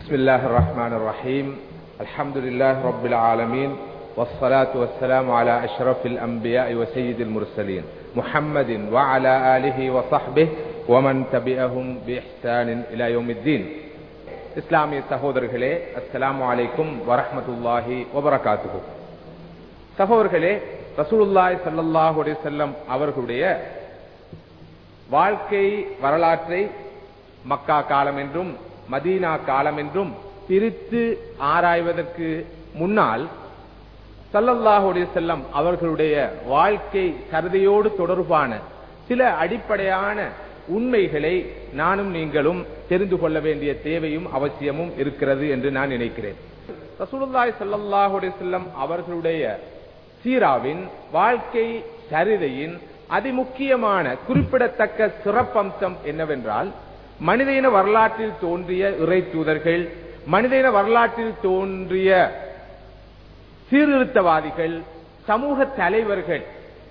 بسم الله الرحمن الرحيم الحمد لله رب العالمين والصلاة والسلام على أشرف الأنبياء وسيد المرسلين محمد وعلى آله وصحبه ومن تبعهم بإحسان إلى يوم الدين இஸ்லாமிய சகோதரர்களே அஸ்ஸலாமு அலைக்கும் வரஹமத்துல்லாஹி வபரகாத்துஹு சகோதரர்களே ரசூலுல்லாஹி ஸல்லல்லாஹு அலைஹி வஸல்லம் அவர்களுடைய வாழ்க்கை வரலாற்றை மக்கா காலம் என்றும் மதீனா காலம் என்றும் பிரித்து ஆராய்வதற்கு முன்னால் சல்லல்லாஹு அலைஹி வஸல்லம் அவர்களுடைய வாழ்க்கை கருதையோடு தொடர்பான சில அடிப்படையான உண்மைகளை நானும் நீங்களும் தெரிந்து கொள்ள வேண்டிய தேவையும் அவசியமும் இருக்கிறது என்று நான் நினைக்கிறேன் ரசூலுல்லாஹி ஸல்லல்லாஹு அலைஹி வஸல்லம் அவர்களுடைய சீராவின் வாழ்க்கை சரிதையின் அதிமுக்கியமான குறிப்பிடத்தக்க சிறப்பம்சம் என்னவென்றால் மனிதன வரலாற்றில் தோன்றிய இறை தூதர்கள் மனிதன வரலாற்றில் தோன்றிய சீர்திருத்தவாதிகள் சமூக தலைவர்கள்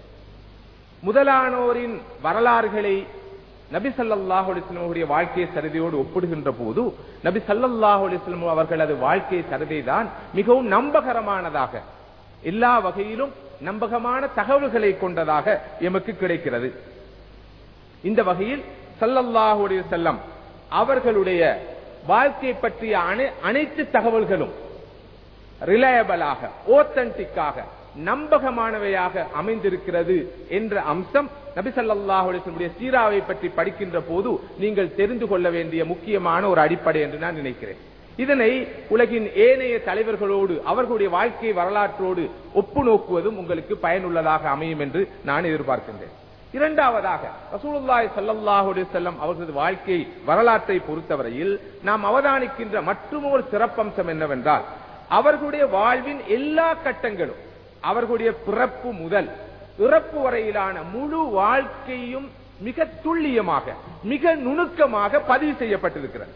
முதலானோரின் வரலாறுகளை நபி சல்லாஹு அலிஸ்லமுடைய வாழ்க்கை சரிதையோடு ஒப்பிடுகின்ற போது நபி சல்லாஹு அலிஸ்லம் அவர்களது வாழ்க்கை சரிதை தான் மிகவும் நம்பகரமானதாக எல்லா வகையிலும் நம்பகமான தகவல்களை கொண்டதாக எமக்கு கிடைக்கிறது இந்த வகையில் சல்லல்லாஹு அலைஹி செல்லம் அவர்களுடைய வாழ்க்கை பற்றிய அனைத்து தகவல்களும் ரிலையபிளாக ஓத்தன்டிக்காக நம்பகமானவையாக அமைந்திருக்கிறது என்ற அம்சம் நபி சல்லாஹ் அலிஸ்லமுடைய சீராவை பற்றி படிக்கின்ற போது நீங்கள் தெரிந்து கொள்ள வேண்டிய முக்கியமான ஒரு அடிப்படை என்று நான் நினைக்கிறேன் இதனை உலகின் ஏனைய தலைவர்களோடு அவர்களுடைய வாழ்க்கை வரலாற்றோடு ஒப்பு நோக்குவதும் உங்களுக்கு பயனுள்ளதாக அமையும் என்று நான் எதிர்பார்க்கின்றேன் இரண்டாவதாக ரசூலுல்லாய் சல்லாஹூ செல்லம் அவர்களது வாழ்க்கை வரலாற்றை பொறுத்தவரையில் நாம் அவதானிக்கின்ற மற்றொரு சிறப்பம்சம் என்னவென்றால் அவர்களுடைய வாழ்வின் எல்லா கட்டங்களும் அவர்களுடைய பிறப்பு முதல் இறப்பு வரையிலான முழு வாழ்க்கையும் மிக துல்லியமாக மிக நுணுக்கமாக பதிவு செய்யப்பட்டிருக்கிறது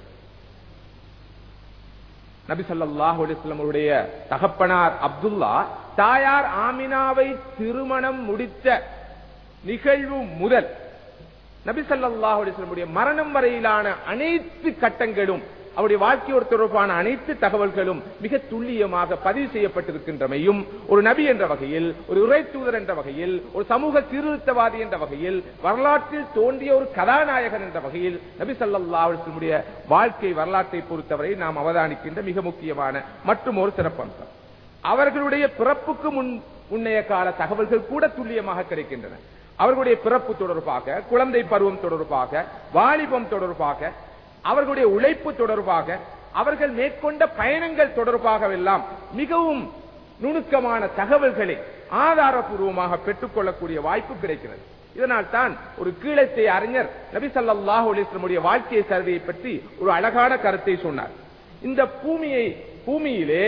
நபி சொல்லாஹ் அலிஸ்லமுடைய தகப்பனார் அப்துல்லா தாயார் ஆமினாவை திருமணம் முடித்த நிகழ்வு முதல் நபி சல்லாஹ் அலிஸ்லமுடைய மரணம் வரையிலான அனைத்து கட்டங்களும் அவருடைய வாழ்க்கையோடு தொடர்பான அனைத்து தகவல்களும் மிக துல்லியமாக பதிவு செய்யப்பட்டிருக்கின்றமையும் ஒரு நபி என்ற வகையில் ஒரு உரை தூதர் என்ற வகையில் ஒரு சமூக சீர்திருத்தவாதி என்ற வகையில் வரலாற்றில் தோன்றிய ஒரு கதாநாயகன் என்ற வகையில் நபி சல்லா அலிஸ்லமுடைய வாழ்க்கை வரலாற்றை பொறுத்தவரை நாம் அவதானிக்கின்ற மிக முக்கியமான மற்றும் ஒரு சிறப்பம்சம் அவர்களுடைய பிறப்புக்கு முன் முன்னைய கால தகவல்கள் கூட துல்லியமாக கிடைக்கின்றன அவர்களுடைய பிறப்பு தொடர்பாக குழந்தை பருவம் தொடர்பாக வாலிபம் தொடர்பாக அவர்களுடைய உழைப்பு தொடர்பாக அவர்கள் மேற்கொண்ட பயணங்கள் தொடர்பாக எல்லாம் மிகவும் நுணுக்கமான தகவல்களை ஆதாரபூர்வமாக பெற்றுக்கொள்ளக்கூடிய வாய்ப்பு கிடைக்கிறது இதனால் தான் ஒரு கீழத்தை அறிஞர் நபி சல்லாஹூ அலிஸ்லமுடைய வாழ்க்கை சரிதையை பற்றி ஒரு அழகான கருத்தை சொன்னார் இந்த பூமியை பூமியிலே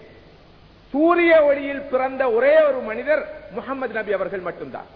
சூரிய ஒளியில் பிறந்த ஒரே ஒரு மனிதர் முகமது நபி அவர்கள் மட்டும்தான்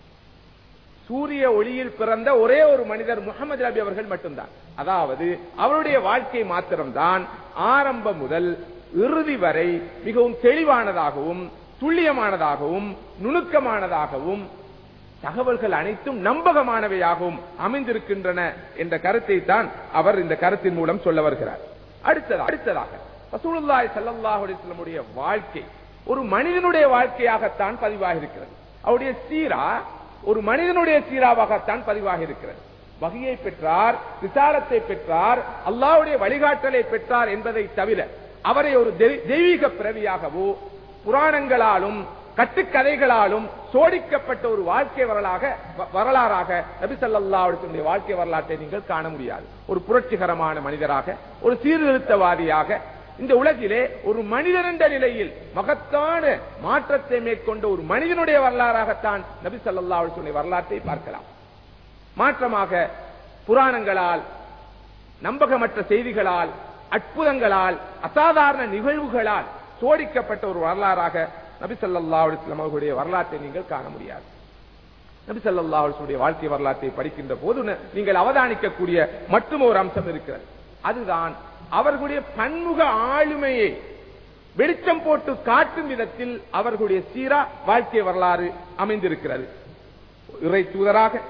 சூரிய ஒளியில் பிறந்த ஒரே ஒரு மனிதர் முகமது நபி அவர்கள் மட்டும்தான் அதாவது அவருடைய வாழ்க்கை மாத்திரம்தான் ஆரம்பம் முதல் இறுதி வரை மிகவும் தெளிவானதாகவும் துல்லியமானதாகவும் நுணுக்கமானதாகவும் தகவல்கள் அனைத்தும் நம்பகமானவையாகவும் அமைந்திருக்கின்றன என்ற கருத்தை தான் அவர் இந்த கருத்தின் மூலம் சொல்ல வருகிறார் அடுத்ததாக அடுத்ததாக ரசூலுல்லாய் சல்லாஹ் அலிஸ்லமுடைய வாழ்க்கை ஒரு மனிதனுடைய வாழ்க்கையாகத்தான் பதிவாக இருக்கிறது அவருடைய சீரா ஒரு மனிதனுடைய சீராவாகத்தான் பதிவாக இருக்கிறது வகையை பெற்றார் விசாரத்தை பெற்றார் அல்லாவுடைய வழிகாட்டலை பெற்றார் என்பதை தவிர அவரை ஒரு தெய்வீக பிறவியாகவோ புராணங்களாலும் கட்டுக்கதைகளாலும் சோடிக்கப்பட்ட ஒரு வாழ்க்கை வரலாக வரலாறாக நபிசல்லாவுடைய வாழ்க்கை வரலாற்றை நீங்கள் காண முடியாது ஒரு புரட்சிகரமான மனிதராக ஒரு சீர்திருத்தவாதியாக இந்த உலகிலே ஒரு மனிதன் என்ற நிலையில் மகத்தான மாற்றத்தை மேற்கொண்ட ஒரு மனிதனுடைய வரலாறாகத்தான் நபி சல்லா வரலாற்றை பார்க்கலாம் மாற்றமாக புராணங்களால் நம்பகமற்ற செய்திகளால் அற்புதங்களால் அசாதாரண நிகழ்வுகளால் சோடிக்கப்பட்ட ஒரு வரலாறாக நபி சல்லா அலுவலம் அவர்களுடைய வரலாற்றை நீங்கள் காண முடியாது நபி சல்லா அலுவலுடைய வாழ்க்கை வரலாற்றை படிக்கின்ற போது நீங்கள் அவதானிக்கக்கூடிய மற்றும் ஒரு அம்சம் இருக்கிறது அதுதான் அவர்களுடைய பன்முக ஆளுமையை வெளிச்சம் போட்டு காட்டும் விதத்தில் அவர்களுடைய சீரா வாழ்க்கை வரலாறு அமைந்திருக்கிறது இறை தூதராக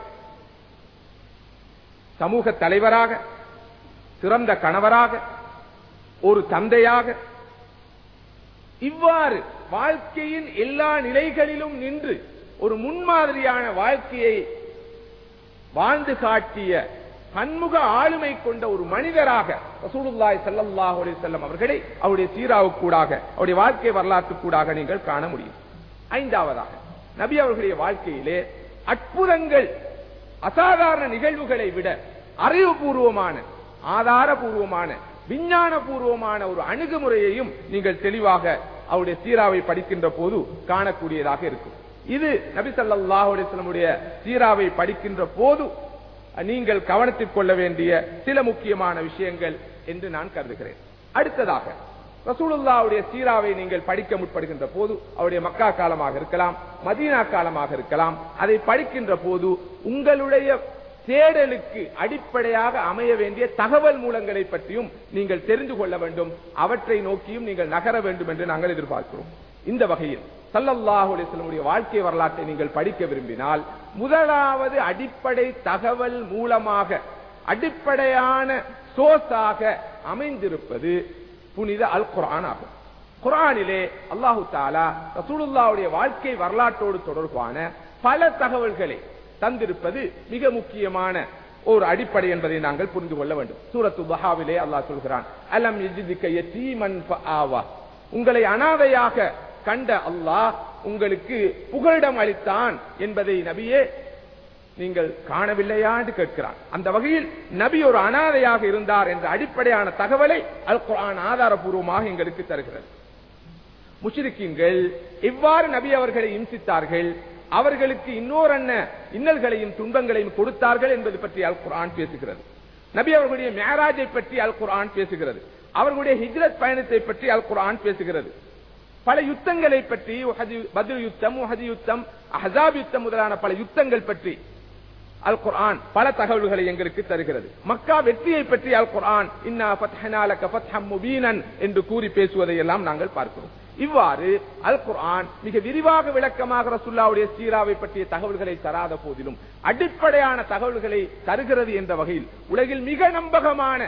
சமூக தலைவராக சிறந்த கணவராக ஒரு தந்தையாக இவ்வாறு வாழ்க்கையின் எல்லா நிலைகளிலும் நின்று ஒரு முன்மாதிரியான வாழ்க்கையை வாழ்ந்து காட்டிய பன்முக ஆளுமை கொண்ட ஒரு மனிதராக ரசூலுல்லாய் ஸல்லல்லாஹு அலைஹி வஸல்லம் அவர்களை அவருடைய சீராவுக்கூடாக அவருடைய வாழ்க்கை வரலாற்றுக்கூடாக நீங்கள் காண முடியும் ஐந்தாவதாக நபி அவர்களுடைய வாழ்க்கையிலே அற்புதங்கள் அசாதாரண நிகழ்வுகளை விட அறிவுபூர்வமான ஆதாரபூர்வமான விஞ்ஞானபூர்வமான ஒரு அணுகுமுறையையும் நீங்கள் தெளிவாக அவருடைய சீராவை படிக்கின்ற போது காணக்கூடியதாக இருக்கும் இது நபி ஸல்லல்லாஹு அலைஹி வஸல்லமுடைய சீராவை படிக்கின்ற போது நீங்கள் கவனத்தில் கொள்ள வேண்டிய சில முக்கியமான விஷயங்கள் என்று நான் கருதுகிறேன் அடுத்ததாக ரசூலுல்லாவுடைய சீராவை நீங்கள் படிக்க முற்படுகின்ற போது அவருடைய மக்கா காலமாக இருக்கலாம் மதீனா காலமாக இருக்கலாம் அதை படிக்கின்ற போது உங்களுடைய தேடலுக்கு அடிப்படையாக அமைய வேண்டிய தகவல் மூலங்களை பற்றியும் நீங்கள் தெரிந்து கொள்ள வேண்டும் அவற்றை நோக்கியும் நீங்கள் நகர வேண்டும் என்று நாங்கள் எதிர்பார்க்கிறோம் இந்த வகையில் சல்லல்லாஹு அலைஹி வஸல்லமுடைய வாழ்க்கை வரலாற்றை நீங்கள் படிக்க விரும்பினால் முதலாவது அடிப்படை தகவல் மூலமாக அடிப்படையான சோர்ஸாக அமைந்திருப்பது புனித அல் குர்ஆன் ஆகும் குர்ஆனிலே அல்லாஹு தாலா ரசூலுல்லாவுடைய வாழ்க்கை வரலாற்றோடு தொடர்பான பல தகவல்களை தந்திருப்பது மிக முக்கியமான ஒரு அடிப்படை என்பதை நாங்கள் புரிந்து கொள்ள வேண்டும் சூரத்து பஹாவிலே அல்லாஹ் சொல்கிறான் அலம் யஜிதிக்க யதீமன் ஃபஆவா உங்களை அனாதையாக கண்ட அல்லாஹ் உங்களுக்கு புகலிடம் அளித்தான் என்பதை நபியே நீங்கள் காணவில்லையா என்று கேட்கிறான் அந்த வகையில் நபி ஒரு அனாதையாக இருந்தார் என்ற அடிப்படையான தகவலை அல் குர்ஆன் ஆதாரபூர்வமாக எங்களுக்கு தருகிறது முஷ்ரிக்கீன்கள் எவ்வாறு நபி அவர்களை இம்சித்தார்கள் அவர்களுக்கு இன்னொரு என்ன இன்னல்களையும் துன்பங்களையும் கொடுத்தார்கள் என்பது பற்றி அல் குர்ஆன் பேசுகிறது நபி அவர்களுடைய மேராஜை பற்றி அல் குர்ஆன் பேசுகிறது அவர்களுடைய ஹிஜ்ரத் பயணத்தை பற்றி அல் குர்ஆன் பேசுகிறது பல யுத்தங்களை பற்றி பத்ர் யுத்தம் உஹது யுத்தம் அஹசாப் யுத்தம் முதலான பல யுத்தங்கள் பற்றி அல் குர்ஆன் பல தகவல்களை எங்களுக்கு தருகிறது மக்கா வெற்றியை பற்றி அல் குர்ஆன் இன்னா ஃபத்ஹனா லக ஃபத்ஹம் முபீனன் என்று கூறி பேசுவதை எல்லாம் நாங்கள் பார்க்கிறோம் இவ்வாறு அல் குர்ஆன் மிக விரிவாக விளக்கமாக ரசுல்லாவுடைய சீராவை பற்றிய தகவல்களை தராத போதிலும் அடிப்படையான தகவல்களை தருகிறது என்ற வகையில் உலகில் மிக நம்பகமான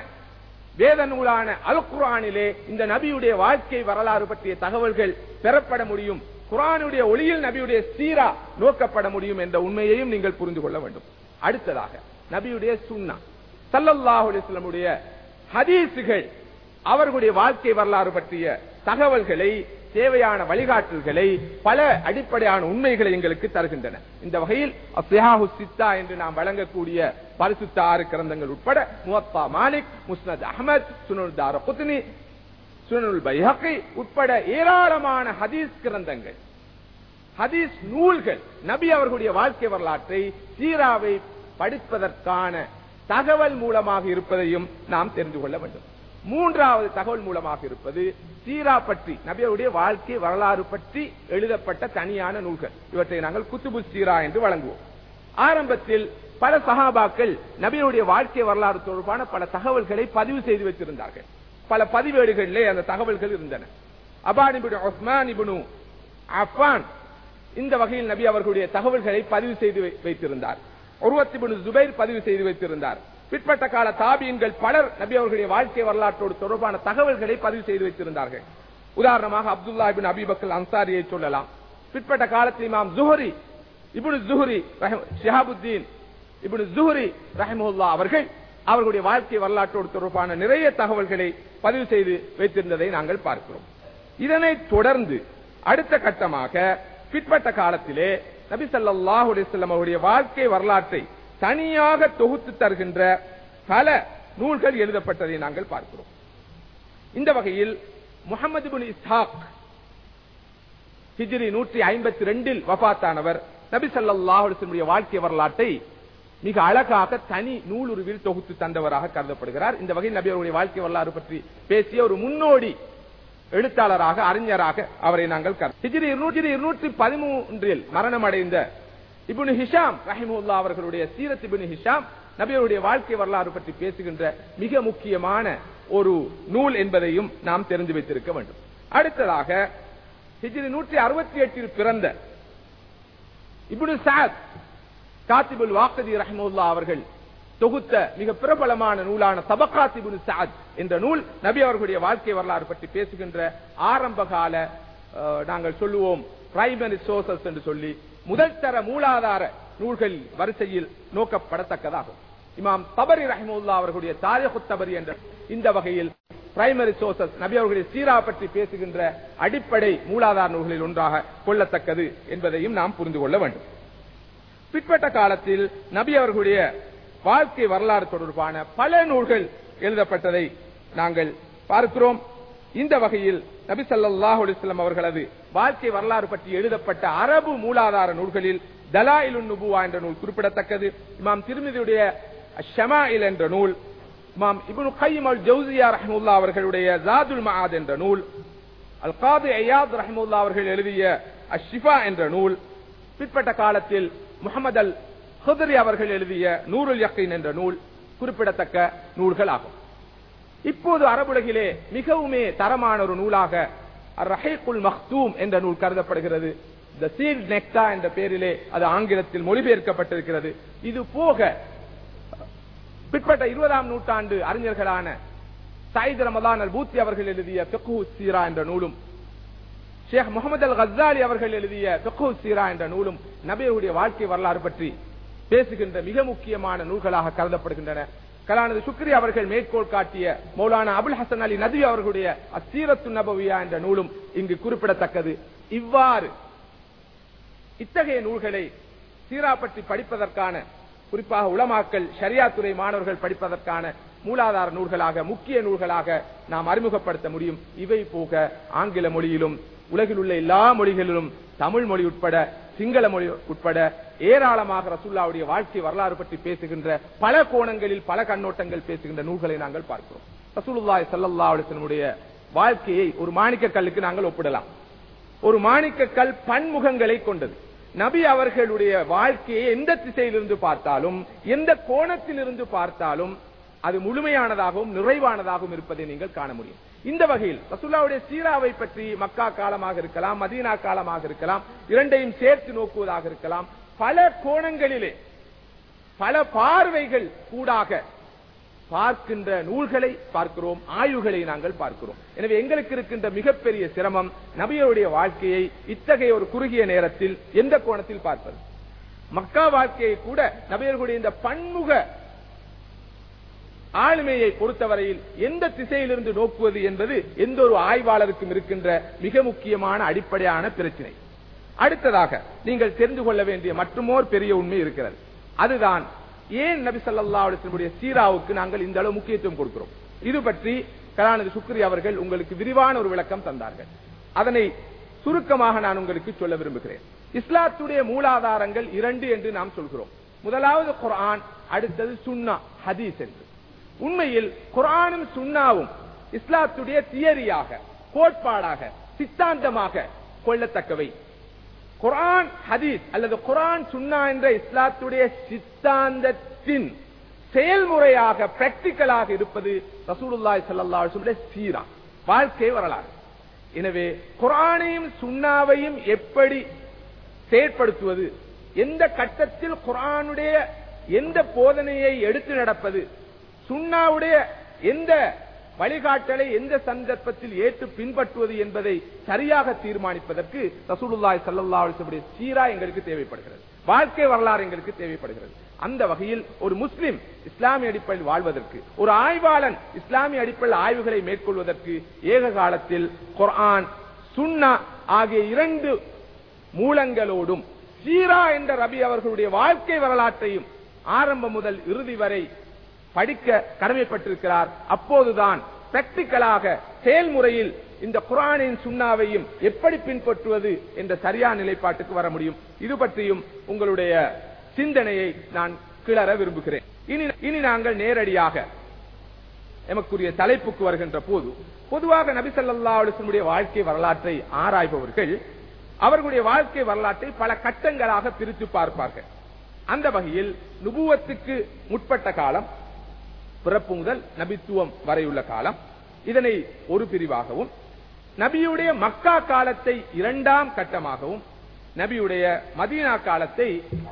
வேத நூலான அல் குர்ஆனிலே இந்த நபியுடைய வாழ்க்கை வரலாறு பற்றிய தகவல்கள் பெறப்பட முடியும் குரானுடைய ஒளியில் நபியுடைய சீரா நோக்கப்பட முடியும் என்ற உண்மையையும் நீங்கள் புரிந்து கொள்ள வேண்டும் அடுத்ததாக நபியுடைய சுண்ணா சல்லல்லாஹு அலைஹி வஸல்லமுடைய ஹதீசுகள் அவர்களுடைய வாழ்க்கை வரலாறு பற்றிய தகவல்களை தேவையான வழிகாட்டல்களை பல அடிப்படையான உண்மைகளை எங்களுக்கு தருகின்றன இந்த வகையில் அஸ்ஹாஹு சித்தா என்று நாம் வழங்கக்கூடிய பரிசுத்த ஆறு கிரந்தங்கள் உட்பட முவத்தா மாலிக் முஸ்னத் அஹமத் சுனுல் தார குத்னி சுனனுல் பைஹக்கி உட்பட ஏராளமான ஹதீஸ் கிரந்தங்கள் ஹதீஸ் நூல்கள் நபி அவர்களுடைய வாழ்க்கை வரலாற்றை சீராவை படிப்பதற்கான தகவல் மூலமாக இருப்பதையும் நாம் தெரிந்து கொள்ள வேண்டும் மூன்றாவது தகவல் மூலமாக இருப்பது சீரா பற்றி நபியருடைய வாழ்க்கை வரலாறு பற்றி எழுதப்பட்ட தனியான நூல்கள் இவற்றை நாங்கள் குத்துபு சீரா என்று வழங்குவோம் ஆரம்பத்தில் பல சகாபாக்கள் நபியுடைய வாழ்க்கை வரலாறு தொடர்பான பல தகவல்களை பதிவு செய்து வைத்திருந்தார்கள் பல பதிவேடுகளிலே அந்த தகவல்கள் இருந்தன அபானிபுடு ஒஸ்மான் இபுனு அஃபான் இந்த வகையில் நபி அவர்களுடைய தகவல்களை பதிவு செய்து வைத்திருந்தார் ஒருவத்திபுனு ஜுபைர் பதிவு செய்து வைத்திருந்தார் பிற்பட்ட கால தாபியன்கள் பலர் நபி அவர்களுடைய வாழ்க்கை வரலாற்றோடு தொடர்பான தகவல்களை பதிவு செய்து வைத்திருந்தார்கள் உதாரணமாக அப்துல்லா இபின் அபிபக்கல் அன்சாரியை சொல்லலாம் பிற்பட்ட காலத்தில் இமாம் ஜுஹரி இபுனு ஜுஹரி ஷிஹாபுத்தீன் இபுனு ஜுஹரி ரஹமுல்லா அவர்கள் அவர்களுடைய வாழ்க்கை வரலாற்றோடு தொடர்பான நிறைய தகவல்களை பதிவு செய்து வைத்திருந்ததை நாங்கள் பார்க்கிறோம் இதனை தொடர்ந்து அடுத்த கட்டமாக பிற்பட்ட காலத்திலே நபி சல்லாஹூ அலிஸ்லாம் அவருடைய வாழ்க்கை வரலாற்றை தனியாக தொகுத்து தருகின்ற பல நூல்கள் எழுதப்பட்டதை நாங்கள் பார்க்கிறோம் இந்த வகையில் முகமது பின் இஸ்ஹாக் ஹிஜ்ரி நூற்றி ஐம்பத்தி ரெண்டில் வபாத்தானவர் நபி சல்லாஹூ அலிஸ்லமுடைய வாழ்க்கை வரலாற்றை மிக அழகாக தனி நூலுருவில் தொகுத்து தந்தவராக கருதப்படுகிறார் இந்த வகையில் நபி அவருடைய வாழ்க்கை வரலாறு பற்றி பேசிய ஒரு முன்னோடி எழுத்தாளராக அறிஞராக அவரை நாங்கள் ஹிஜ்ரி இருநூற்றி பதிமூன்றில் மரணம் அடைந்த இபுனு ஹிஷாம் ரஹிமுல்லா அவர்களுடைய சீரத் இபுனு ஹிஷாம் நபியருடைய வாழ்க்கை வரலாறு பற்றி பேசுகின்ற மிக முக்கியமான ஒரு நூல் என்பதையும் நாம் தெரிந்து வைத்திருக்க வேண்டும் அடுத்ததாக ஹிஜ்ரி நூற்றி அறுபத்தி எட்டில் பிறந்த இபுனு சாத் காத்திபுல் வாக்கதி ரஹமுல்லா அவர்கள் தொகுத்த மிக பிரபலமான நூலான தபக்காத்திபுன் சாத் என்ற நூல் நபி அவர்களுடைய வாழ்க்கை வரலாறு பற்றி பேசுகின்ற ஆரம்ப கால அஹ், நாங்கள் சொல்லுவோம் பிரைமரி சோர்சஸ் என்று சொல்லி முதல் தர மூலாதார நூல்கள் வரிசையில் நோக்கப்படத்தக்கதாகும் இமாம் தபரி ரஹிமுல்லா அவர்களுடைய தாரிஹு தபரி என்ற இந்த வகையில் பிரைமரி சோர்சஸ் நபி அவர்களுடைய சீரா பற்றி பேசுகின்ற அடிப்படை மூலாதார நூல்களில் ஒன்றாக கொள்ளத்தக்கது என்பதையும் நாம் புரிந்து கொள்ள வேண்டும் பிற்பட்ட காலத்தில் நபி அவர்களுடைய வாழ்க்கை வரலாறு தொடர்பான பல நூல்கள் எழுதப்பட்டதை நாங்கள் பார்க்கிறோம் இந்த வகையில் நபி ஸல்லல்லாஹு அலைஹி வஸல்லம் அவர்களது வாழ்க்கை வரலாறு பற்றி எழுதப்பட்ட அரபு மூலாதார நூல்களில் தலாயிலுன் நுபுவா என்ற நூல் குறிப்பிடத்தக்கது இமாம் திருமிதியுடைய ஷமாயில் என்ற நூல் இமாம் இப்னு கைம் அல் ஜௌசியா ரஹ்முல்லா அவர்களுடைய ஜாதுல் மஆத் என்ற நூல் அல் காது ஐயாத் ரஹ்முல்லா அவர்கள் எழுதிய அஷிஃபா என்ற நூல் பிற்பட்ட காலத்தில் முகமது அல் ஹுதரி அவர்கள் எழுதிய நூருல் யக்கீன் என்ற நூல் குறிப்பிடத்தக்க நூல்கள் ஆகும் இப்போது அரபுலகிலே மிகவுமே தரமான ஒரு நூலாக ரஹீக்குல் மக்தூம் என்ற நூல் கருதப்படுகிறது த சீல் நெக்டா என்ற பெயரிலே அது ஆங்கிலத்தில் மொழிபெயர்க்கப்பட்டிருக்கிறது இது போக பிற்பட்ட இருபதாம் நூற்றாண்டு அறிஞர்களான சாயித் ரமதான் அல் பூத்தி அவர்கள் எழுதிய பிக்கு சீரா என்ற நூலும் ஷேக் முகமது அல் கசாலி அவர்கள் எழுதிய பிக்கு சீரா என்ற நூலும் நபியுடைய வாழ்க்கை வரலாறு பற்றி பேசுகின்ற மிக முக்கியமான நூல்களாக கருதப்படுகின்றன கலானது சுக்ரி அவர்கள் மேற்கோள் காட்டிய மௌலானா அபுல் ஹசன் அலி நதி அவர்களுடைய அசீரத்து நபவியா என்ற நூலும் இங்கு குறிப்பிடத்தக்கது இவ்வாறு இத்தகைய நூல்களை சீரா பற்றி படிப்பதற்கான குறிப்பாக உலமாக்கல் ஷரியா துறை மாணவர்கள் படிப்பதற்கான மூலாதார நூல்களாக முக்கிய நூல்களாக நாம் அறிமுகப்படுத்த முடியும் இவை போக ஆங்கில மொழியிலும் உலகில் உள்ள எல்லா மொழிகளிலும் தமிழ் மொழி உட்பட சிங்கள மொழி உட்பட ஏராளமாக ரசூல்லாவுடைய வாழ்க்கை வரலாறு பற்றி பேசுகின்ற பல கோணங்களில் பல கண்ணோட்டங்கள் பேசுகின்ற நூல்களை நாங்கள் பார்க்கிறோம் ரசூலுல்லாஹி ஸல்லல்லாஹு அலைஹி வஸல்லமுடைய வாழ்க்கையை ஒரு மாணிக்க கல்லுக்கு நாங்கள் ஒப்பிடலாம் ஒரு மாணிக்க கல் பன்முகங்களை கொண்டது நபி அவர்களுடைய வாழ்க்கையை எந்த திசையிலிருந்து பார்த்தாலும் எந்த கோணத்தில் இருந்து பார்த்தாலும் அது முழுமையானதாகவும் நிறைவானதாகவும் இருப்பதை நீங்கள் காண முடியும் இந்த வகையில் ரசூல்லாவுடைய சீராவை பற்றி மக்கா காலமாக இருக்கலாம் மதீனா காலமாக இருக்கலாம் இரண்டையும் சேர்த்து நோக்குவதாக இருக்கலாம் பல கோணங்களிலே பல பார்வைகள் கூடாக பார்க்கின்ற நூல்களை பார்க்கிறோம் ஆய்வுகளை நாங்கள் பார்க்கிறோம் எனவே எங்களுக்கு இருக்கின்ற மிகப்பெரிய சிரமம் நபியருடைய வாழ்க்கையை இத்தகைய ஒரு குறுகிய நேரத்தில் எந்த கோணத்தில் பார்ப்பது மக்கா வாழ்க்கையை கூட நபியர்களுடைய இந்த பன்முக ஆளுமையை பொறுத்தவரையில் எந்த திசையிலிருந்து நோக்குவது என்பது எந்த ஒரு ஆய்வாளருக்கும் இருக்கின்ற மிக முக்கியமான அடிப்படையான பிரச்சனை அடுத்ததாக நீங்கள் தெரிந்து கொள்ள வேண்டிய மற்றுமோர் பெரிய உண்மை இருக்கிறது அதுதான் ஏன் நபி ஸல்லல்லாஹு அலைஹி வஸல்லம் சீராவுக்கு நாங்கள் இந்த அளவு முக்கியத்துவம் கொடுக்கிறோம் இது பற்றி கலாநிதி சுக்ரி அவர்கள் உங்களுக்கு விரிவான ஒரு விளக்கம் தந்தார்கள் அதனை சுருக்கமாக நான் உங்களுக்கு சொல்ல விரும்புகிறேன் இஸ்லாத்துடைய மூலாதாரங்கள் இரண்டு என்று நாம் சொல்கிறோம் முதலாவது குர்ஆன் அடுத்தது சுன்னா ஹதீஸ் என்று உண்மையில் குர்ஆனும் சுன்னாவும் இஸ்லாத்துடைய தியரியாக கோட்பாடாக சித்தாந்தமாக கொள்ளத்தக்கவை குர்ஆன் ஹதீஸ் அல்லது குர்ஆன் சுன்னா என்ற இஸ்லாத்துடைய சித்தாந்தத்தின் செயல்முறையாக பிராக்டிக்கலாக இருப்பது ரசூலுல்லாஹி ஸல்லல்லாஹு அலைஹி வஸல்லம் சீரா வாழ்க்கை வரலாறு எனவே குர்ஆனையும் சுன்னாவையும் எப்படி செயற்படுத்துவது எந்த கட்டத்தில் குர்ஆனுடைய எந்த போதனையை எடுத்து நடப்பது சுன்னாவுடைய எந்த வழிகாட்டலை எந்த சந்தர்ப்பத்தில் ஏற்று பின்பற்றுவது என்பதை சரியாக தீர்மானிப்பதற்கு ரசூலுல்லாஹி ஸல்லல்லாஹு அலைஹி வஸல்லம் சீரா எங்களுக்கு தேவைப்படுகிறது வாழ்க்கை வரலாறு எங்களுக்கு தேவைப்படுகிறது அந்த வகையில் ஒரு முஸ்லிம் இஸ்லாமிய அடிப்படையில் வாழ்வதற்கு ஒரு ஆய்வாளன் இஸ்லாமிய அடிப்படையில் ஆய்வுகளை மேற்கொள்வதற்கு ஏக காலத்தில் குர்ஆன் சுன்னா ஆகிய இரண்டு மூலங்களோடும் சீரா என்ற ரபி அவர்களுடைய வாழ்க்கை வரலாற்றையும் ஆரம்பம் முதல் இறுதி வரை படிக்க கடமைப்பட்டிருக்கிறார் அப்போதுதான் பிராக்டிக்கலாக செயல்முறையில் இந்த குரானின் சுண்ணாவையும் எப்படி பின்பற்றுவது என்ற சரியான நிலைப்பாட்டுக்கு வர முடியும் இது பற்றியும் உங்களுடைய சிந்தனையை நான் கிளற விரும்புகிறேன் இனி இனி நாங்கள் நேரடியாக எமக்குரிய தலைப்புக்கு வருகின்ற போது பொதுவாக நபி ஸல்லல்லாஹு அலைஹி வஸல்லம் வாழ்க்கை வரலாற்றை ஆராய்பவர்கள் அவர்களுடைய வாழ்க்கை வரலாற்றை பல கட்டங்களாக பிரித்து பார்ப்பார்கள் அந்த வகையில் நுபுவத்துக்கு முற்பட்ட காலம் பிறப்பு முதல் நபித்துவம் வரையுள்ள காலம் இதனை ஒரு பிரிவாகவும் நபியுடைய மக்கா காலத்தை இரண்டாம் கட்டமாகவும் நபியுடைய மதீனா காலத்தை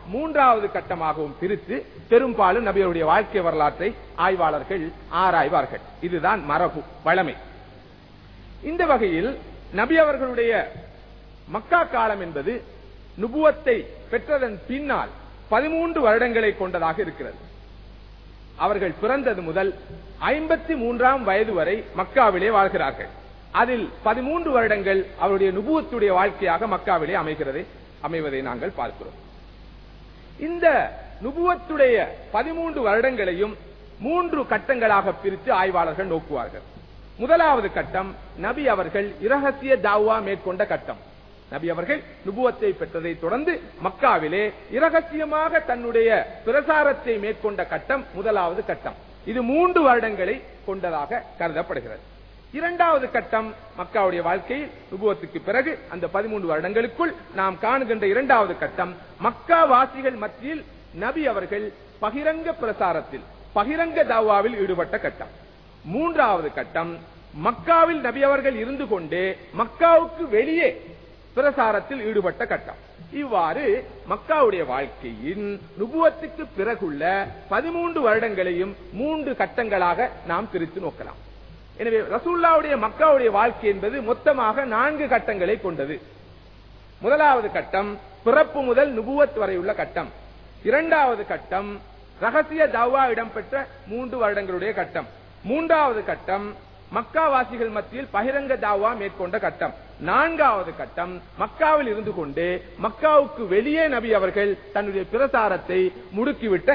மூன்றாவது கட்டமாகவும் பிரித்து பெரும்பாலும் நபியருடைய வாழ்க்கை வரலாற்றை ஆய்வாளர்கள் ஆராய்வார்கள் இதுதான் மரபு வழமை இந்த வகையில் நபி அவர்களுடைய மக்கா காலம் என்பது நுபுவத்தை பெற்றதன் பின்னால் பதிமூன்று வருடங்களை கொண்டதாக இருக்கிறது அவர்கள் பிறந்தது முதல் ஐம்பத்தி மூன்றாம் வயது வரை மக்காவிலே வாழ்கிறார்கள் அதில் பதிமூன்று வருடங்கள் அவருடைய நுபுவத்துடைய வாழ்க்கையாக மக்காவிலே அமைகிறது அமைவதை நாங்கள் பார்க்கிறோம் இந்த நுபுவத்துடைய பதிமூன்று வருடங்களையும் மூன்று கட்டங்களாக பிரித்து ஆய்வாளர்கள் நோக்குவார்கள் முதலாவது கட்டம் நபி அவர்கள் இரகசிய தாவா மேற்கொண்ட கட்டம் நபி அவர்கள் நுபுவத்தை பெற்றதை தொடர்ந்து மக்காவிலே இரகசியமாக தன்னுடைய பிரசாரத்தை மேற்கொண்ட கட்டம் முதலாவது கட்டம் இது மூன்று வருடங்களை கொண்டதாக கருதப்படுகிறது இரண்டாவது கட்டம் மக்காவுடைய வாழ்க்கையில் நுபுவத்துக்கு பிறகு அந்த பதிமூன்று வருடங்களுக்குள் நாம் காணுகின்ற இரண்டாவது கட்டம் மக்கா வாசிகள் மத்தியில் நபி அவர்கள் பகிரங்க பிரசாரத்தில் பகிரங்க தாவாவில் ஈடுபட்ட கட்டம் மூன்றாவது கட்டம் மக்காவில் நபி அவர்கள் இருந்து கொண்டே மக்காவுக்கு வெளியே பிரசாரத்தில் ஈடுபட்ட கட்டம் இவ்வாறு மக்காவுடைய வாழ்க்கையின் நுபுவத்துக்கு பிறகுள்ள பதிமூன்று வருடங்களையும் மூன்று கட்டங்களாக நாம் பிரித்து நோக்கலாம் எனவே ரசூல்லாவுடைய மக்காவுடைய வாழ்க்கை என்பது மொத்தமாக நான்கு கட்டங்களை கொண்டது முதலாவது கட்டம் பிறப்பு முதல் நுபுவத் வரையுள்ள கட்டம் இரண்டாவது கட்டம் ரகசிய தவா இடம்பெற்ற மூன்று வருடங்களுடைய கட்டம் மூன்றாவது கட்டம் மக்காவாசிகள் மத்தியில் பகிரங்க தாவா மேற்கொண்ட கட்டம் நான்காவது கட்டம் மக்காவில் இருந்து கொண்டு மக்காவுக்கு வெளியே நபி அவர்கள் தன்னுடைய பிரசாரத்தை முடுக்கிவிட்ட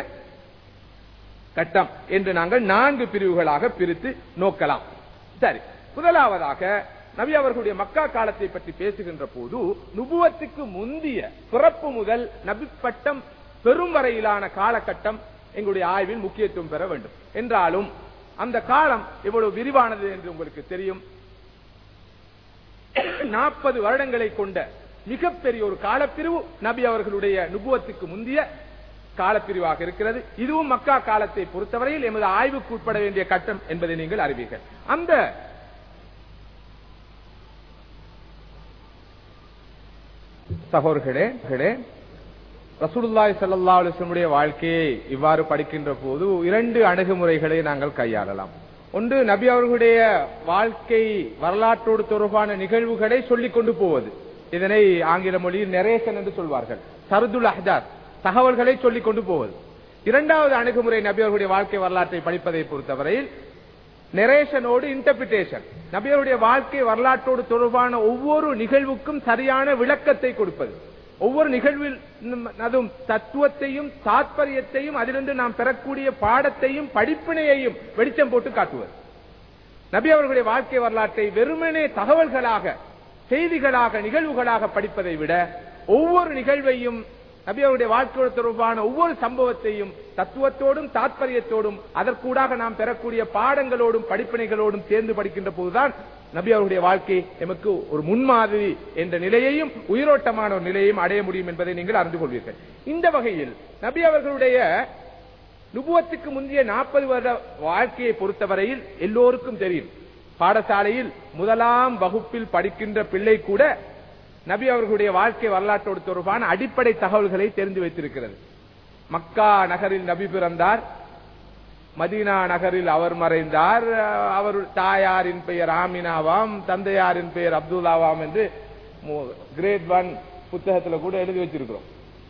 கட்டம் என்று நாங்கள் நான்கு பிரிவுகளாக பிரித்து நோக்கலாம் சரி முதலாவதாக நபி அவர்களுடைய மக்கா காலத்தை பற்றி பேசுகின்ற போது நுபுவத்துக்கு முந்திய பிறப்பு முதல் நபி பட்டம் பெரும் வரையிலான காலகட்டம் எங்களுடைய ஆய்வில் முக்கியத்துவம் பெற வேண்டும் என்றாலும் அந்த காலம் எவ்வளவு விரிவானது என்று உங்களுக்கு தெரியும் நாற்பது வருடங்களை கொண்ட மிகப்பெரிய ஒரு காலப்பிரிவு நபி அவர்களுடைய நுபுவத்துக்கு முந்திய காலப்பிரிவாக இருக்கிறது இதுவும் மக்கா காலத்தை பொறுத்தவரையில் எமது ஆய்வுக்கு உட்பட வேண்டிய கட்டம் என்பதை நீங்கள் அறிவீர்கள் அந்த சகோதரர்களே ரசூலுல்லாய் சல்லா அலுவலமுடைய வாழ்க்கையை இவ்வாறு படிக்கின்ற போது இரண்டு அணுகுமுறைகளை நாங்கள் கையாளலாம் ஒன்று நபி அவர்களுடைய வாழ்க்கை வரலாற்றோடு தொடர்பான நிகழ்வுகளை சொல்லிக் கொண்டு போவது இதனை ஆங்கில மொழியில் நெரேசன் என்று சொல்வார்கள் சருதுல் அஹ்தாத் தகவல்களை சொல்லிக் கொண்டு போவது இரண்டாவது அணுகுமுறை நபி அவர்களுடைய வாழ்க்கை வரலாற்றை படிப்பதை பொறுத்தவரையில் நெரேஷனோடு இன்டர்பிரிட்டேஷன் நபியருடைய வாழ்க்கை வரலாற்றோடு தொடர்பான ஒவ்வொரு நிகழ்வுக்கும் சரியான விளக்கத்தை கொடுப்பது ஒவ்வொரு நிகழ்வில் அதுவும் தத்துவத்தையும் தாத்பரியத்தையும் அதிலிருந்து நாம் பெறக்கூடிய பாடத்தையும் படிப்பினையையும் வெளிச்சம் போட்டு காட்டுவது நபி அவர்களுடைய வாழ்க்கை வரலாற்றை வெறுமனே தகவல்களாக செய்திகளாக நிகழ்வுகளாக படிப்பதை விட ஒவ்வொரு நிகழ்வையும் நபி அவருடைய வாழ்க்கையோடு தொடர்பான ஒவ்வொரு சம்பவத்தையும் தத்துவத்தோடும் தாத்பரியத்தோடும் அதற்கூடாக நாம் பெறக்கூடிய பாடங்களோடும் படிப்பினைகளோடும் சேர்ந்து படிக்கின்ற போதுதான் நபி அவருடைய வாழ்க்கை எமக்கு ஒரு முன்மாதிரி என்ற நிலையையும் உயிரோட்டமான ஒரு நிலையையும் அடைய முடியும் என்பதை நீங்கள் அறிந்து கொள்வீர்கள் இந்த வகையில் நபி அவர்களுடைய நுபுவத்துக்கு முந்தைய நாற்பது வருட வாழ்க்கையை பொறுத்தவரையில் எல்லோருக்கும் தெரியும் பாடசாலையில் முதலாம் வகுப்பில் படிக்கின்ற பிள்ளை கூட நபி அவர்களுடைய வாழ்க்கை வரலாற்றோடு தொடர்பான அடிப்படை தகவல்களை தெரிந்து வைத்திருக்கிறது மக்கா நகரில் நபி பிறந்தார் மதீனா நகரில் அவர் மறைந்தார் அவர் தாயாரின் பெயர் ஆமினாவாம் தந்தையாரின் பெயர் அப்துல்லாவாம் என்று கிரேட் ஒன் புத்தகத்தில் கூட எழுதி வச்சிருக்கிறோம்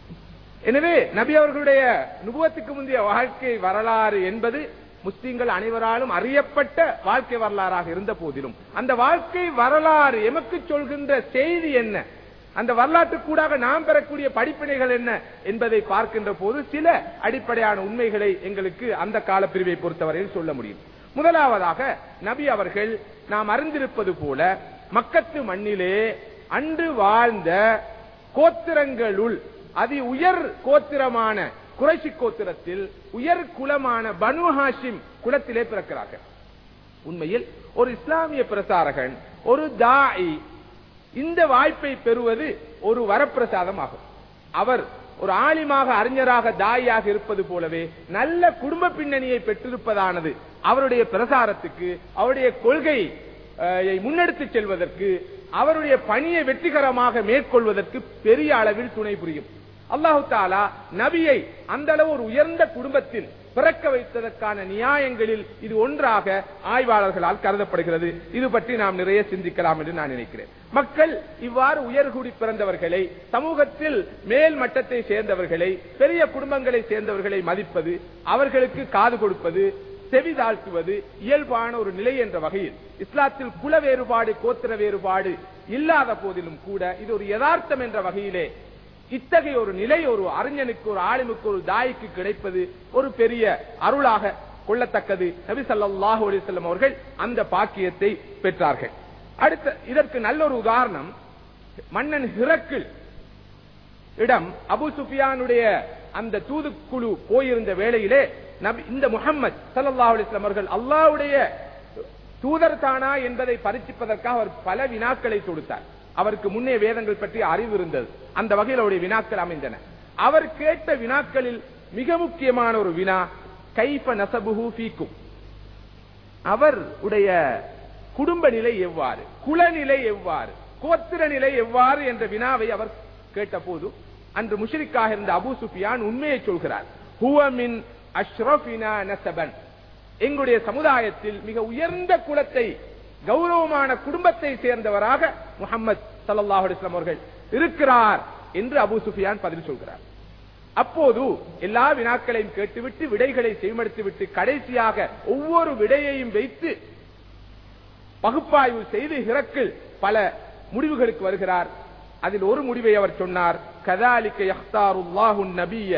எனவே நபி அவர்களுடைய நுபுவத்துக்கு முந்தைய வாழ்க்கை வரலாறு என்பது முஸ்லிம்கள் அனைவராலும் அறியப்பட்ட வாழ்க்கை வரலாறாக இருந்த போதிலும் அந்த வாழ்க்கை வரலாறு எமக்கு சொல்கின்ற செய்தி என்ன அந்த வரலாற்று கூடாக நாம் பெறக்கூடிய படிப்பினைகள் என்ன என்பதை பார்க்கின்ற போது சில அடிப்படையான உண்மைகளை எங்களுக்கு அந்த கால பிரிவை பொறுத்தவரையில் சொல்ல முடியும் முதலாவதாக நபி அவர்கள் நாம் அறிந்திருப்பது போல மக்கத்து மண்ணிலே அன்று வாழ்ந்த கோத்திரங்களுள் அதி உயர் கோத்திரமான குறைசி கோத்திரத்தில் உயர் குலமான பனு ஹாஷிம் குலத்திலே பிறக்கிறார்கள் உண்மையில் ஒரு இஸ்லாமிய பிரசாரகன் ஒரு தாய் இந்த வாய்ப்பை பெறுவது ஒரு வரப்பிரசாதம் ஆகும் அவர் ஒரு ஆலிமாக அறிஞராக தாயாக இருப்பது போலவே நல்ல குடும்ப பின்னணியை பெற்றிருப்பதானது அவருடைய பிரசாரத்துக்கு அவருடைய கொள்கை முன்னெடுத்து செல்வதற்கு அவருடைய பணியை வெற்றிகரமாக மேற்கொள்வதற்கு பெரிய அளவில் துணை புரியும் அல்லாஹு தாலா நபியை அந்த அளவு ஒரு உயர்ந்த குடும்பத்தில் பிறக்க வைத்ததற்கான நியாயங்களில் இது ஒன்றாக ஆய்வாளர்களால் கருதப்படுகிறது இது பற்றி நாம் நிறைய சிந்திக்கலாம் என்று நான் நினைக்கிறேன் மக்கள் இவ்வாறு உயர்குடி பிறந்தவர்களை சமூகத்தில் மேல் மட்டத்தை சேர்ந்தவர்களை பெரிய குடும்பங்களை சேர்ந்தவர்களை மதிப்பது அவர்களுக்கு காது கொடுப்பது செவி தாழ்த்துவது இயல்பான ஒரு நிலை என்ற வகையில் இஸ்லாத்தில் குல வேறுபாடு கோத்திர வேறுபாடு இல்லாத போதிலும் கூட இது ஒரு யதார்த்தம் என்ற வகையிலே இத்தகைய ஒரு நிலை ஒரு அறிஞனுக்கு ஒரு ஆளுமுக்கு ஒரு தாய்க்கு கிடைப்பது ஒரு பெரிய அருளாக கொள்ளத்தக்கது நபி ஸல்லல்லாஹு அலைஹி வஸல்லம் அவர்கள் அந்த பாக்கியத்தை பெற்றார்கள் அடுத்த இதற்கு நல்ல ஒரு உதாரணம் மன்னன் ஹிரக்கில் இடம் அபு சுஃபியானுடைய அந்த தூதுக்குழு போயிருந்த வேளையிலே நபி இந்த முகம்மது ஸல்லல்லாஹு அலைஹி வஸல்லம் அவர்கள் அல்லாஹ்வுடைய தூதர் தானா என்பதை பரீட்சிப்பதற்காக அவர் பல வினாக்களை தொடுத்தார் அவருக்கு முன்னே வேதங்கள் பற்றி அறிவு இருந்தது அந்த வகையில் அவருடைய வினாக்கள் அமைந்தன அவர் கேட்ட வினாக்களில் மிக முக்கியமான ஒரு வினா கைஃப நசபுஹு ஃபீக்கும் அவர் உடைய குடும்ப நிலை எவ்வாறு குலநிலை எவ்வாறு கோத்திர நிலை எவ்வாறு என்ற வினாவை அவர் கேட்டபோது அன்று முஷ்ரிக்காக இருந்த அபூ சுஃபியான் உண்மையை சொல்கிறார் ஹுவ மின் அஷ்ரஃபினா நசபன் எங்களுடைய சமுதாயத்தில் மிக உயர்ந்த குலத்தை கௌரவமான குடும்பத்தை சேர்ந்தவராக முகமது சல்லல்லாஹு அலைஹி வஸல்லம் அவர்கள் இருக்கிறார் என்று அபூ சுஃபியான் பதில் சொல்கிறார் அப்போது எல்லா வினாக்களையும் கேட்டுவிட்டு விடைகளை செய்மடுத்திவிட்டு கடைசியாக ஒவ்வொரு விடையையும் வைத்து பகுப்பாய்வு செய்து ஹிரக்கில் பல முடிவுகளுக்கு வருகிறார் அதில் ஒரு முடிவை அவர் சொன்னார் கதாலிக்க யஹ்தாருல்லாஹு நபிய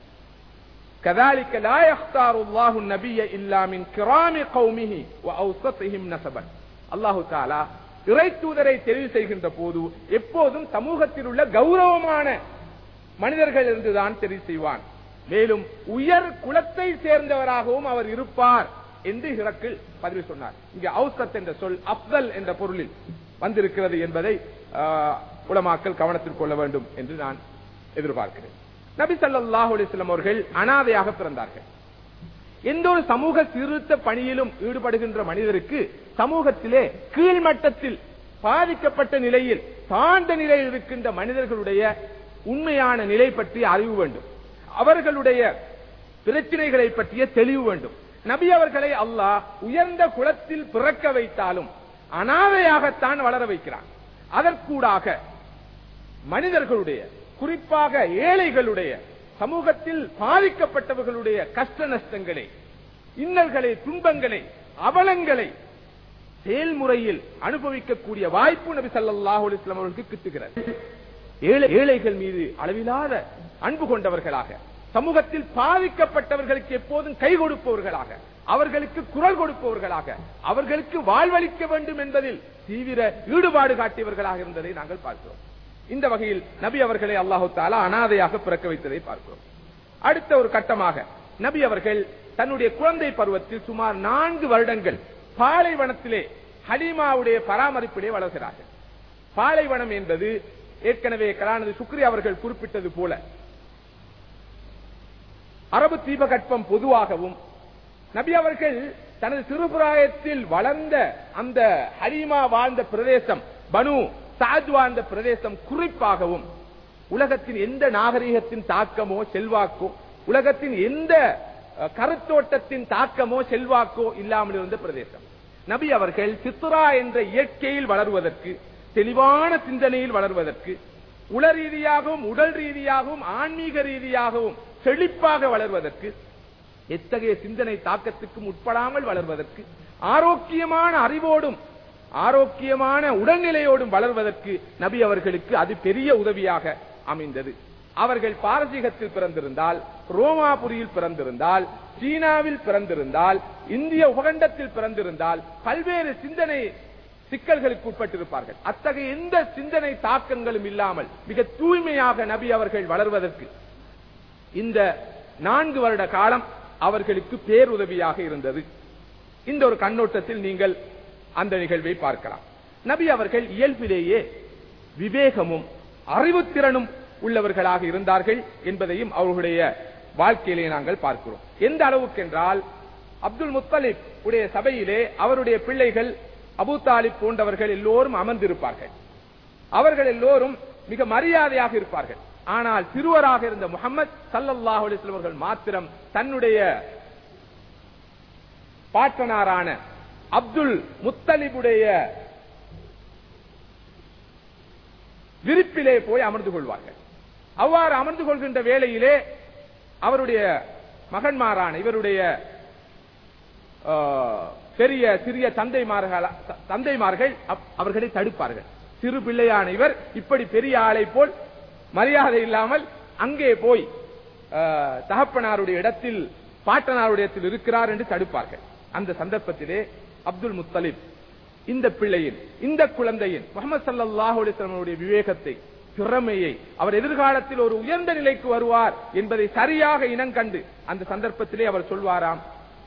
كذلك لا يختار الله النبي إلا من كرام قومه وأوسطهم نسبا الله تعالى இறை தூதரை தெரிவு செய்கின்ற போது எப்போதும் சமூகத்தில் உள்ள கௌரவமான மனிதர்கள் இருந்துதான் தெரிவு செய்வான் மேலும் உயர் குலத்தை சேர்ந்தவராகவும் அவர் இருப்பார் என்று ஹிரக்கில் பதிவு சொன்னார் இங்கே அவுசத் என்ற சொல் அப்தல் என்ற பொருளில் வந்திருக்கிறது என்பதை ஆஹ், உலமாக்கள் கவனத்தில் கொள்ள வேண்டும் என்று நான் எதிர்பார்க்கிறேன் நபி ஸல்லல்லாஹு அலைஹி வஸல்லம் அவர்கள் அனாதையாக பிறந்தார்கள் எந்த ஒரு சமூக சீர்திருத்த பணியிலும் ஈடுபடுகின்ற மனிதருக்கு சமூகத்திலே கீழ்மட்டத்தில் பாதிக்கப்பட்ட நிலையில் தாழ்ந்த நிலையில் இருக்கின்ற மனிதர்களுடைய உண்மையான நிலை பற்றி அறிவு வேண்டும் அவர்களுடைய பிரச்சனைகளை பற்றிய தெளிவு வேண்டும் நபி அவர்களை அல்லாஹ் உயர்ந்த குலத்தில் பிறக்க வைத்தாலும் அனாதையாகத்தான் வளர வைக்கிறான் அதற்கூடாக மனிதர்களுடைய குறிப்பாக ஏழைகளுடைய சமூகத்தில் பாதிக்கப்பட்டவர்களுடைய கஷ்ட நஷ்டங்களை இன்னல்களை துன்பங்களை அவலங்களை செயல்முறையில் அனுபவிக்கக்கூடிய வாய்ப்பு நபி ஸல்லல்லாஹு அலைஹி வஸல்லம் அவர்களுக்கு கிட்டுகிறது ஏழை- ஏழைகள் மீது அளவிலாத அன்பு கொண்டவர்களாக சமூகத்தில் பாதிக்கப்பட்டவர்களுக்கு எப்போதும் கை கொடுப்பவர்களாக அவர்களுக்கு குரல் கொடுப்பவர்களாக அவர்களுக்கு வாழ்வளிக்க வேண்டும் என்பதில் தீவிர ஈடுபாடு காட்டியவர்களாக இருந்ததை நாங்கள் பார்க்கிறோம் இந்த வகையில் நபி அவர்களை அல்லாஹு தாலா அனாதையாக பிறக்க வைத்ததை பார்க்கிறோம் அடுத்த ஒரு கட்டமாக நபி அவர்கள் தன்னுடைய குழந்தை பருவத்தில் சுமார் நான்கு வருடங்கள் பாலைவனத்திலே ஹலீமாவுடைய பராமரிப்பிலே வளர்கிறார்கள் பாலைவனம் என்பது ஏற்கனவே கலானது சுக்ரி அவர்கள் குறிப்பிட்டது போல அரபு தீபகற்பம் பொதுவாகவும் நபி அவர்கள் தனது சிறுபிராயத்தில் வளர்ந்த அந்த ஹலீமா வாழ்ந்த பிரதேசம் பனு சாத் வாழ்ந்த பிரதேசம் குறிப்பாகவும் உலகத்தின் எந்த நாகரிகத்தின் தாக்கமோ செல்வாக்கோ உலகத்தின் எந்த அஹ், கருத்தோட்டத்தின் தாக்கமோ செல்வாக்கோ இல்லாமல் இருந்த பிரதேசம் நபி அவர்கள் சித்ரா என்ற இயற்கையில் வளருவதற்கு தெளிவான சிந்தனையில் வளர்வதற்கு உள ரீதியாகவும் உடல் ரீதியாகவும் ஆன்மீக ரீதியாகவும் செழிப்பாக வளர்வதற்கு எத்தகைய சிந்தனை தாக்கத்துக்கும் உட்படாமல் வளர்வதற்கு ஆரோக்கியமான அறிவோடும் ஆரோக்கியமான உடல்நிலையோடும் வளர்வதற்கு நபி அவர்களுக்கு அது பெரிய உதவியாக அமைந்தது அவர்கள் பாரசீகத்தில் பிறந்திருந்தால் ரோமாபுரியில் பிறந்திருந்தால் சீனாவில் பிறந்திருந்தால் இந்திய உபகண்டத்தில் பிறந்திருந்தால் பல்வேறு சிந்தனை சிக்கல்களுக்கு உட்பட்டிருப்பார்கள் அத்தகைய எந்த சிந்தனை தாக்கங்களும் இல்லாமல் மிக தூய்மையாக நபி அவர்கள் வளர்வதற்கு இந்த நான்கு வருட காலம் அவர்களுக்கு பேருதவியாக இருந்தது இந்த ஒரு கண்ணோட்டத்தில் நீங்கள் அந்த நிகழ்வை பார்க்கலாம் நபி அவர்கள் இயல்பிலேயே விவேகமும் அறிவுத்திறனும் உள்ளவர்களாக இருந்தார்கள் என்பதையும் அவர்களுடைய வாழ்க்கையிலே நாங்கள் பார்க்கிறோம் எந்த அளவுக்கு என்றால் அப்துல் முத்தலிப் உடைய சபையிலே அவருடைய பிள்ளைகள் அபூ தாலிப் போன்றவர்கள் எல்லோரும் அமர்ந்திருப்பார்கள் அவர்கள் எல்லோரும் மிக மரியாதையாக இருப்பார்கள் ஆனால் சிறுவராக இருந்த முகமது சல்லல்லாஹு அலைஹி வஸல்லம் அவர்கள் மாத்திரம் தன்னுடைய பாட்டனாரான அப்துல் முத்தலிபுடைய விரிப்பிலே போய் அமர்ந்து கொள்வார்கள் அவ்வாறு அமர்ந்து கொள்கின்ற வேளையிலே அவருடைய மகன்மாரான இவருடைய ஆ, பெரிய சிறிய தந்தைமார்கள் தந்தைமார்கள் அப்- அவர்களை தடுப்பார்கள் சிறு பிள்ளையான இவர் இப்படி பெரிய ஆளை போல் மரியாதை இல்லாமல் அங்கே போய் ஆ, தகப்பனாருடைய இடத்தில் பாட்டனாருடைய இடத்தில் இருக்கிறார் என்று தடுப்பார்கள் அந்த சந்தர்ப்பத்திலே அப்துல் முத்தலிப் இந்த பிள்ளையின் இந்த குழந்தையின் முகமது சல்லல்லாஹு அலைஹி வஸல்லம் அவருடைய விவேகத்தை திறமையை அவர் எதிர்காலத்தில் ஒரு உயர்ந்த நிலைக்கு வருவார் என்பதை சரியாக இனங்கண்டு அந்த சந்தர்ப்பத்திலே அவர் சொல்வாராம்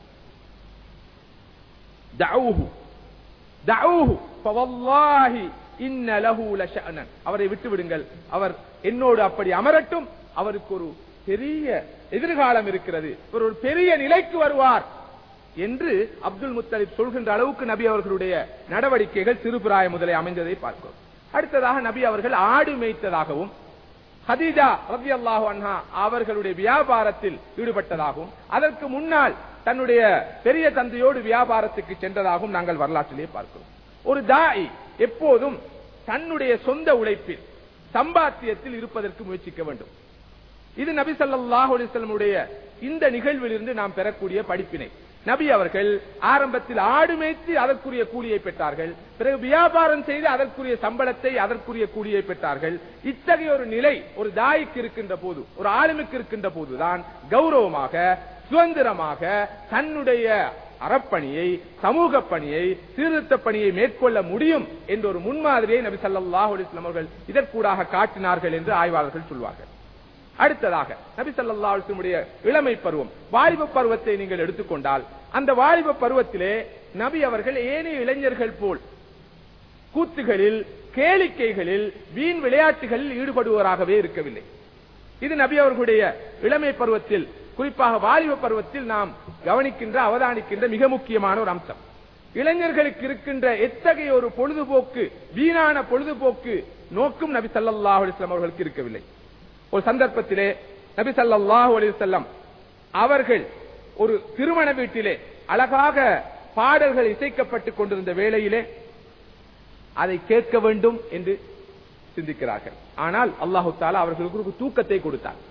தஅூஹு தஅூஹு ஃபவல்லாஹி இன்ன லஹு லஷஅனன் அவரை விட்டு விடுங்கள் அவர் என்னோடு அப்படி அமரட்டும் அவருக்கு ஒரு பெரிய எதிர்காலம் இருக்கிறது இவர் ஒரு பெரிய நிலைக்கு வருவார் என்று அப்துல் முத்தலிப் சொல்கின்ற அளவுக்கு நபி அவர்களுடைய நடவடிக்கைகள் சிறுபிராய முதலே அமைந்ததை பார்க்கிறோம் அடுத்ததாக நபி அவர்கள் ஆடு மேய்த்ததாகவும் ஹதீஜா ரலியல்லாஹு அன்ஹா அவர்களுடைய வியாபாரத்தில் ஈடுபட்டதாகவும் அதற்கு முன்னால் தன்னுடைய பெரிய தந்தையோடு வியாபாரத்துக்கு சென்றதாகவும் நாங்கள் வரலாற்றிலே பார்க்கிறோம் ஒரு தாய் எப்போதும் தன்னுடைய சொந்த உழைப்பில் சம்பாத்தியத்தில் இருப்பதற்கு முயற்சிக்க வேண்டும் இது நபி ஸல்லல்லாஹு அலைஹி வஸல்லமுடைய இந்த நிகழ்விலிருந்து நாம் பெறக்கூடிய படிப்பினை நபி அவர்கள் ஆரம்பத்தில் ஆடு மேய்த்து அதற்குரிய கூலியை பெற்றார்கள் பிறகு வியாபாரம் செய்து அதற்குரிய சம்பளத்தை அதற்குரிய கூலியை பெற்றார்கள் இத்தகைய ஒரு நிலை ஒரு தாய்க்கு இருக்கின்ற போது ஒரு ஆளுமைக்கு இருக்கின்ற போதுதான் கௌரவமாக சுதந்திரமாக தன்னுடைய அறப்பணியை சமூக பணியை சீர்திருத்த பணியை மேற்கொள்ள முடியும் என்ற ஒரு முன்மாதிரியை நபி ஸல்லல்லாஹு அலைஹி வஸல்லம் அவர்கள் இதற்கூடாக காட்டினார்கள் என்று ஆய்வாளர்கள் சொல்வார்கள் அடுத்ததாக நபி ஸல்லல்லாஹு அலைஹி வஸல்லம் உடைய இளமை பருவம் வாலிப பருவத்தை நீங்கள் எடுத்துக்கொண்டால் அந்த வாலிப பருவத்திலே நபி அவர்கள் ஏனைய இளைஞர்கள் போல் கூத்துகளில் கேளிக்கைகளில் வீண் விளையாட்டுகளில் ஈடுபடுவராகவே இருக்கவில்லை இது நபி அவர்களுடைய இளமை பருவத்தில் குறிப்பாக வாலிப பருவத்தில் நாம் கவனிக்கின்ற அவதானிக்கின்ற மிக முக்கியமான ஒரு அம்சம் இளைஞர்களுக்கு இருக்கின்ற எத்தகைய ஒரு பொழுதுபோக்கு வீணான பொழுதுபோக்கு நோக்கும் நபி ஸல்லல்லாஹு அலைஹி வஸல்லம் அவர்களுக்கு இருக்கவில்லை ஒரு சந்தர்ப்பத்திலே நபி ஸல்லல்லாஹு அலைஹி வஸல்லம் அவர்கள் ஒரு திருமண வீட்டிலே அழகாக பாடல்கள் இசைக்கப்பட்டுக் கொண்டிருந்த வேளையிலே அதை கேட்க வேண்டும் என்று சிந்திக்கிறார்கள் ஆனால் அல்லாஹு தாலா அவர்களுக்கு ஒரு தூக்கத்தை கொடுத்தார்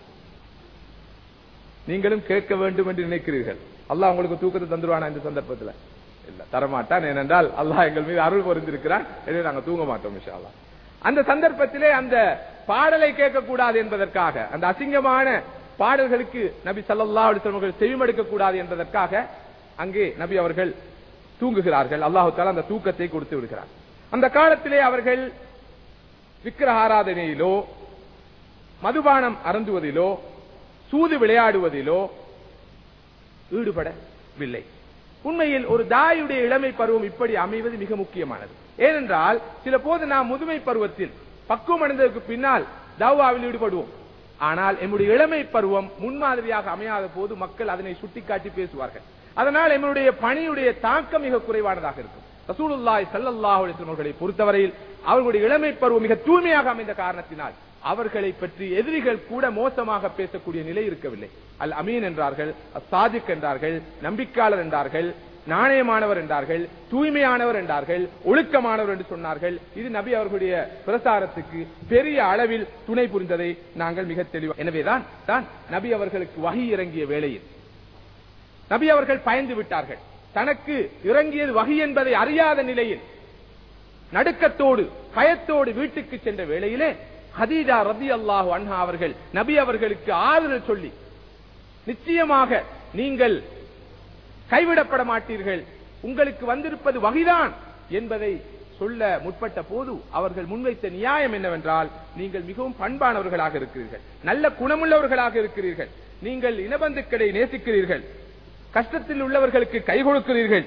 நீங்களும் கேட்க வேண்டும் என்று நினைக்கிறீர்கள் அல்லாஹ் உங்களுக்கு தூக்கத்தை தந்துருவானா இந்த சந்தர்ப்பத்தில் இல்ல தரமாட்டான் ஏனென்றால் அல்லாஹ் எங்கள் மீது அருள் பொருந்திருக்கிறான் எனவே நாங்க தூங்க மாட்டோம் இன்ஷா அல்லாஹ் அந்த சந்தர்ப்பத்திலே அந்த பாடலை கேட்கக்கூடாது என்பதற்காக அந்த அசிங்கமான பாடல்களுக்கு நபி ஸல்லல்லாஹு அலைஹி வஸல்லம் அவர்கள் செவிமடுக்க கூடாது என்பதற்காக அங்கே நபி அவர்கள் தூங்குகிறார்கள் அல்லாஹு தாலா அந்த தூக்கத்தை கொடுத்து விடுகிறார் அந்த காலத்திலே அவர்கள் விக்கிரக ஆராதனையிலோ மதுபானம் அருந்துவதிலோ சூது விளையாடுவதிலோ ஈடுபடவில்லை உண்மையில் ஒரு தாயுடைய இளமை பருவம் இப்படி அமைவது மிக முக்கியமானது ஏனென்றால் சில போது நாம் முதுமை பருவத்தில் பக்குவம் அடைந்ததற்கு பின்னால் தவ்வாவில் ஈடுபடுவோம் ஆனால் எம்முடைய இளமை பருவம் முன்மாதிரியாக அமையாத போது மக்கள் அதனை சுட்டிக்காட்டி பேசுவார்கள் அதனால் எம்முடைய பணியுடைய தாக்கம் மிக குறைவானதாக இருக்கும் ரசூலுல்லாஹி ஸல்லல்லாஹு அலைஹி வஸல்லம் அவர்களை பொறுத்தவரையில் அவர்களுடைய இளமை பருவம் மிக தூய்மையாக அமைந்த காரணத்தினால் அவர்களை பற்றி எதிரிகள் கூட மோசமாக பேசக்கூடிய நிலை இருக்கவில்லை அல் அமீன் என்றார்கள் சாதிக் என்றார்கள் நம்பிக்கையாளர் என்றார்கள் நாணயமானவர் என்றார்கள் தூய்மையானவர் என்றார்கள் ஒழுக்கமானவர் என்று சொன்னார்கள் இது நபி அவர்களுடைய பிரசாரத்துக்கு பெரிய அளவில் துணை புரிந்ததை நாங்கள் மிக தெளிவாக எனவேதான் தான் நபி அவர்களுக்கு வகை இறங்கிய வேளையில் நபி அவர்கள் பயந்து விட்டார்கள் தனக்கு இறங்கியது வகை என்பதை அறியாத நிலையில் நடுக்கத்தோடு பயத்தோடு வீட்டுக்கு சென்ற வேளையிலே ஹதீஜா ரதி அல்லாஹு அன்ஹா அவர்கள் நபி அவர்களுக்கு ஆதரவு சொல்லி நிச்சயமாக நீங்கள் கைவிடப்பட மாட்டீர்கள் உங்களுக்கு வந்திருப்பது வகைதான் என்பதை சொல்ல முற்பட்ட போது அவர்கள் முன்வைத்த நியாயம் என்னவென்றால் நீங்கள் மிகவும் பண்பானவர்களாக இருக்கிறீர்கள் நல்ல குணமுள்ளவர்களாக இருக்கிறீர்கள் நீங்கள் இனபந்துக்களை நேசிக்கிறீர்கள் கஷ்டத்தில் உள்ளவர்களுக்கு கை கொடுக்கிறீர்கள்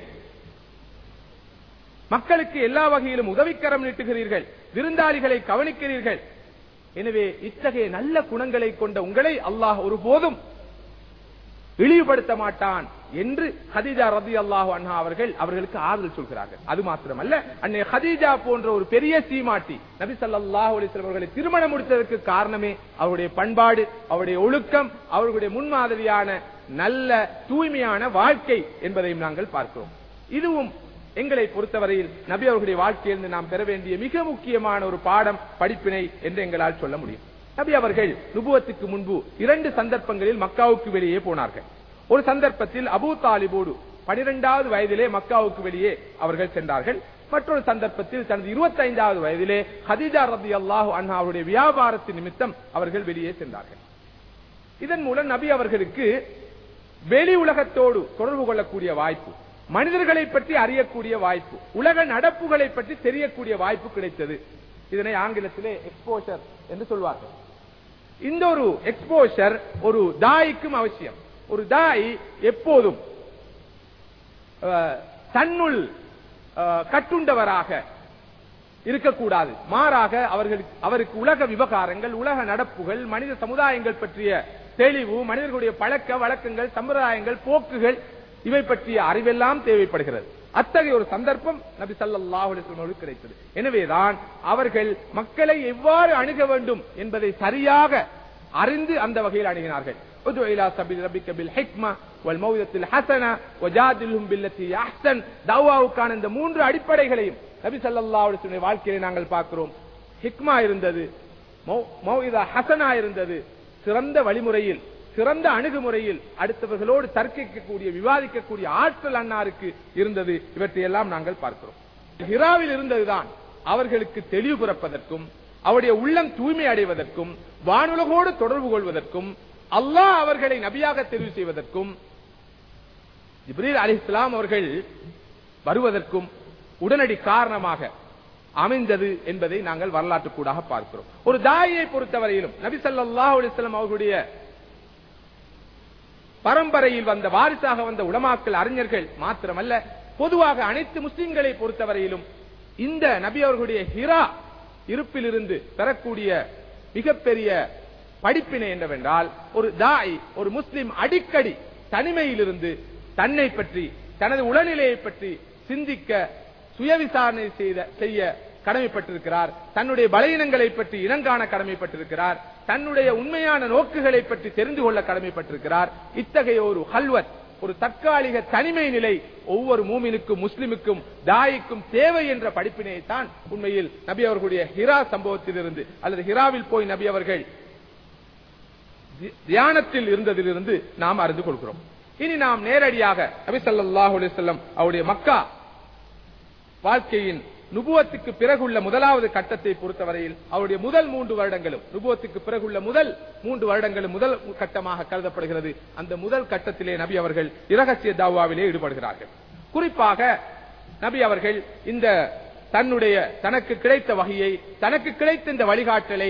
மக்களுக்கு எல்லா வகையிலும் உதவிக்கரம் நீட்டுகிறீர்கள் விருந்தாளிகளை கவனிக்கிறீர்கள் எனவே இத்தகைய நல்ல குணங்களை கொண்ட உங்களை அல்லாஹ் ஒருபோதும் இழிவுபடுத்த மாட்டான் என்று ஹதீஜா ரதி அல்லாஹு அன்ஹா அவர்கள் அவர்களுக்கு ஆறுதல் சொல்கிறார்கள் அது மாத்திரமல்ல அன்னை ஹதீஜா போன்ற ஒரு பெரிய சீமாட்டி நபி ஸல்லல்லாஹு அலைஹி வஸல்லம் அவர்களை திருமணம் முடித்ததற்கு காரணமே அவருடைய பண்பாடு அவருடைய ஒழுக்கம் அவர்களுடைய முன்மாதிரியான நல்ல தூய்மையான வாழ்க்கை என்பதையும் நாங்கள் பார்க்கிறோம் இதுவும் எங்களை பொறுத்தவரையில் நபி அவர்களுடைய வாழ்க்கையிலிருந்து நாம் பெற வேண்டிய மிக முக்கியமான ஒரு பாடம் படிப்பினை என்று எங்களால் சொல்ல முடியும் நபி அவர்கள் நுபுவத்துக்கு முன்பு இரண்டு சந்தர்ப்பங்களில் மக்காவுக்கு வெளியே போனார்கள் ஒரு சந்தர்ப்பத்தில் அபூ தாலிபோடு பனிரெண்டாவது வயதிலே மக்காவுக்கு வெளியே அவர்கள் சென்றார்கள் மற்றொரு சந்தர்ப்பத்தில் தனது இருபத்தைந்தாவது வயதிலே ஹதீஜா ரதி அல்லாஹு அண்ணா அவருடைய வியாபாரத்தின் நிமித்தம் அவர்கள் வெளியே சென்றார்கள் இதன் மூலம் நபி அவர்களுக்கு வெளி உலகத்தோடு தொடர்பு கொள்ளக்கூடிய வாய்ப்பு மனிதர்களை பற்றி அறியக்கூடிய வாய்ப்பு உலக நடப்புகளை பற்றி தெரியக்கூடிய வாய்ப்பு கிடைத்தது இதனை ஆங்கிலத்திலே எக்ஸ்போஷர் என்று சொல்வார்கள் இந்த ஒரு எக்ஸ்போஷர் ஒரு தாய்க்கும் அவசியம் ஒரு தாய் எப்போதும் அஹ், தன்னுள் அஹ், கட்டுண்டவராக இருக்கக்கூடாது மாறாக அவர்களுக்கு அவருக்கு உலக விவகாரங்கள் உலக நடப்புகள் மனித சமுதாயங்கள் பற்றிய தெளிவு மனிதர்களுடைய பழக்க வழக்கங்கள் சம்பிரதாயங்கள் போக்குகள் இவை பற்றிய அறிவெல்லாம் தேவைப்படுகிறது அத்தகைய ஒரு சந்தர்ப்பம் நபி ஸல்லல்லாஹு அலைஹி வஸல்லம் கிடைத்தது எனவேதான் அவர்கள் மக்களை எவ்வாறு அணுக வேண்டும் என்பதை சரியாக அறிந்து அந்த வகையில் அணுகினார்கள் உது இலா சபீல் ரப்பிக்க பில் ஹிக்மா வல் மௌதத்தில் ஹஸனா வஜாதில்ஹும் பில்லத்தி அஹ்சன் தவ்வாவுக்கான இந்த மூன்று அடிப்படைகளையும் நபி ஸல்லல்லாஹு அலைஹி வஸல்லம் வாழ்க்கையிலே நாங்கள் பார்க்கிறோம் ஹிக்மா இருந்தது மௌ- மௌஇதா ஹசனா இருந்தது சிறந்த வழிமுறையில் சிறந்த அணுகுமுறையில் அடுத்தவர்களோடு தர்க்கிக்கக்கூடிய விவாதிக்கக்கூடிய ஆற்றல் அன்னாருக்கு இருந்தது இவற்றையெல்லாம் நாங்கள் பார்க்கிறோம் ஹிராவில் இருந்ததுதான் அவர்களுக்கு தெளிவு பிறப்பதற்கும் அவருடைய உள்ளம் தூய்மை அடைவதற்கும் வானுலகோடு தொடர்பு கொள்வதற்கும் அல்லாஹ் அவர்களை நபியாக தெரிவு செய்வதற்கும் ஜிப்ரீல் அலிஸ்லாம் அவர்கள் வருவதற்கும் உடனடி காரணமாக அமைந்தது என்பதை நாங்கள் வரலாற்று கூடாக பார்க்கிறோம் ஒரு தாயை பொறுத்தவரையிலும் நபி ஸல்லல்லாஹு அலைஹி வஸல்லம் அவர்களுடைய பரம்பரையில் வந்த வாரிசாக வந்த உலமாக்கள் அறிஞர்கள் மாத்திரமல்ல பொதுவாக அனைத்து முஸ்லிம்களை பொறுத்தவரையிலும் இந்த நபி அவர்களுடைய ஹிரா இருப்பிலிருந்து பெறக்கூடிய மிகப்பெரிய படிப்பினை என்னவென்றால் ஒரு தாய் ஒரு முஸ்லிம் அடிக்கடி தனிமையிலிருந்து தன்னை பற்றி தனது உளநிலையை பற்றி சிந்திக்க சுயவிசாரணை செய்த செய்ய கடமைப்பட்டிருக்கிறார் தன்னுடைய பலவீனங்களை பற்றி இனங்காண கடமைப்பட்டிருக்கிறார் தன்னுடைய உண்மையான நோக்குகளை பற்றி தெரிந்து கொள்ள கடமைப்பட்டிருக்கிறார் இத்தகைய ஒரு ஹல்வத் ஒரு தற்காலிக தனிமை நிலை ஒவ்வொரு மூமினுக்கும் முஸ்லிமுக்கும் தாய்க்கும் தேவை என்ற படிப்பினை தான் உண்மையில் நபி அவர்களுடைய ஹிரா சம்பவத்திலிருந்து அல்லது ஹிராவில் போய் நபி அவர்கள் தி- தியானத்தில் இருந்ததிலிருந்து நாம் அறிந்து கொள்கிறோம் இனி நாம் நேரடியாக நபி ஸல்லல்லாஹு அலைஹி வஸல்லம் அவருடைய மக்கா வாழ்க்கையின் நுபுவத்துக்கு பிறகுள்ள முதலாவது கட்டத்தை பொறுத்தவரையில் அவருடைய முதல் மூன்று வருடங்களும் நுபுவத்துக்கு பிறகுள்ள முதல் மூன்று வருடங்களும் முதல் கட்டமாக கருதப்படுகிறது அந்த முதல் கட்டத்திலே நபி அவர்கள் இரகசிய தாவாவிலே ஈடுபடுகிறார்கள் குறிப்பாக நபி அவர்கள் இந்த தன்னுடைய தனக்கு கிடைத்த வகையை தனக்கு கிடைத்த இந்த வழிகாட்டலை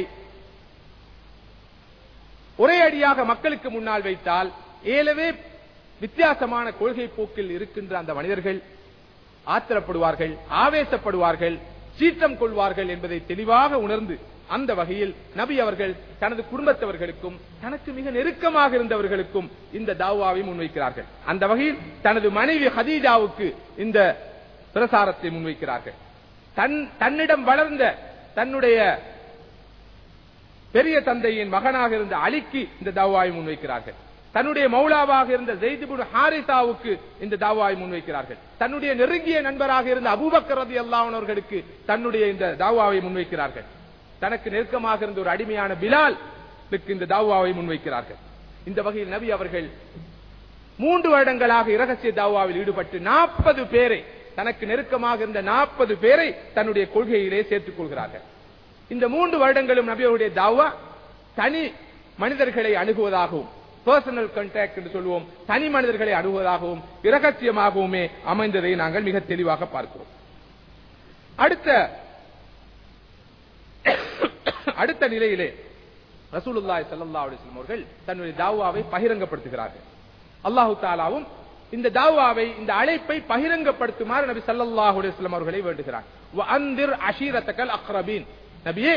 ஒரே அடியாக மக்களுக்கு முன்னால் வைத்தால் ஏலவே வித்தியாசமான கொள்கை போக்கில் இருக்கின்ற அந்த மனிதர்கள் ஆத்திரப்படுவார்கள் ஆவேசப்படுவார்கள் சீற்றம் கொள்வார்கள் என்பதை தெளிவாக உணர்ந்து அந்த வகையில் நபி அவர்கள் தனது குடும்பத்தவர்களுக்கும் தனக்கு மிக நெருக்கமாக இருந்தவர்களுக்கும் இந்த தாவாவை முன்வைக்கிறார்கள் அந்த வகையில் தனது மனைவி ஹதீஜாவுக்கு இந்த பிரசாரத்தை முன்வைக்கிறார்கள் தன் தன்னிடம் வளர்ந்த தன்னுடைய பெரிய தந்தையின் மகனாக இருந்த அலிக்கு இந்த தாவாவை முன்வைக்கிறார்கள் தன்னுடைய மௌலாவாக இருந்த ஜெய்திபுன் ஹாரிசாவுக்கு இந்த தாவாவை முன்வைக்கிறார்கள் தன்னுடைய நெருங்கிய நண்பராக இருந்த அபூபக்கர் ரதி அல்லாஹர்களுக்கு தன்னுடைய இந்த தாவாவை முன்வைக்கிறார்கள் தனக்கு நெருக்கமாக இருந்த ஒரு அடிமையான பிலால் இந்த தாவாவை முன்வைக்கிறார்கள் இந்த வகையில் நபி அவர்கள் மூன்று வருடங்களாக இரகசிய தாவாவில் ஈடுபட்டு நாற்பது பேரை தனக்கு நெருக்கமாக இருந்த நாற்பது பேரை தன்னுடைய கொள்கையிலே சேர்த்துக் கொள்கிறார்கள் இந்த மூன்று வருடங்களும் நபியருடைய தாவா தனி மனிதர்களை அணுகுவதாகவும் பர்சனல் கான்டாக்ட் என்று சொல்லுவோம் தனி மனிதர்களை அணுகுவதாகவும் இரகசியமாகவுமே அமைந்ததை நாங்கள் மிக தெளிவாக பார்க்கிறோம் அடுத்த அடுத்த நிலையிலே ரசூலுல்லாஹி ஸல்லல்லாஹு அலைஹி வஸல்லம் அவர்கள் தன்னுடைய தாவாவை பகிரங்கப்படுத்துகிறார்கள் அல்லாஹு தாலாவும் இந்த தாவாவை இந்த அழைப்பை பகிரங்கப்படுத்துமாறு நபி ஸல்லல்லாஹு அலைஹி வஸல்லம் அவர்களை வேண்டுகிறார் வஅந்திர் அஷீரத்தகல் அக்ரபீன் நபியே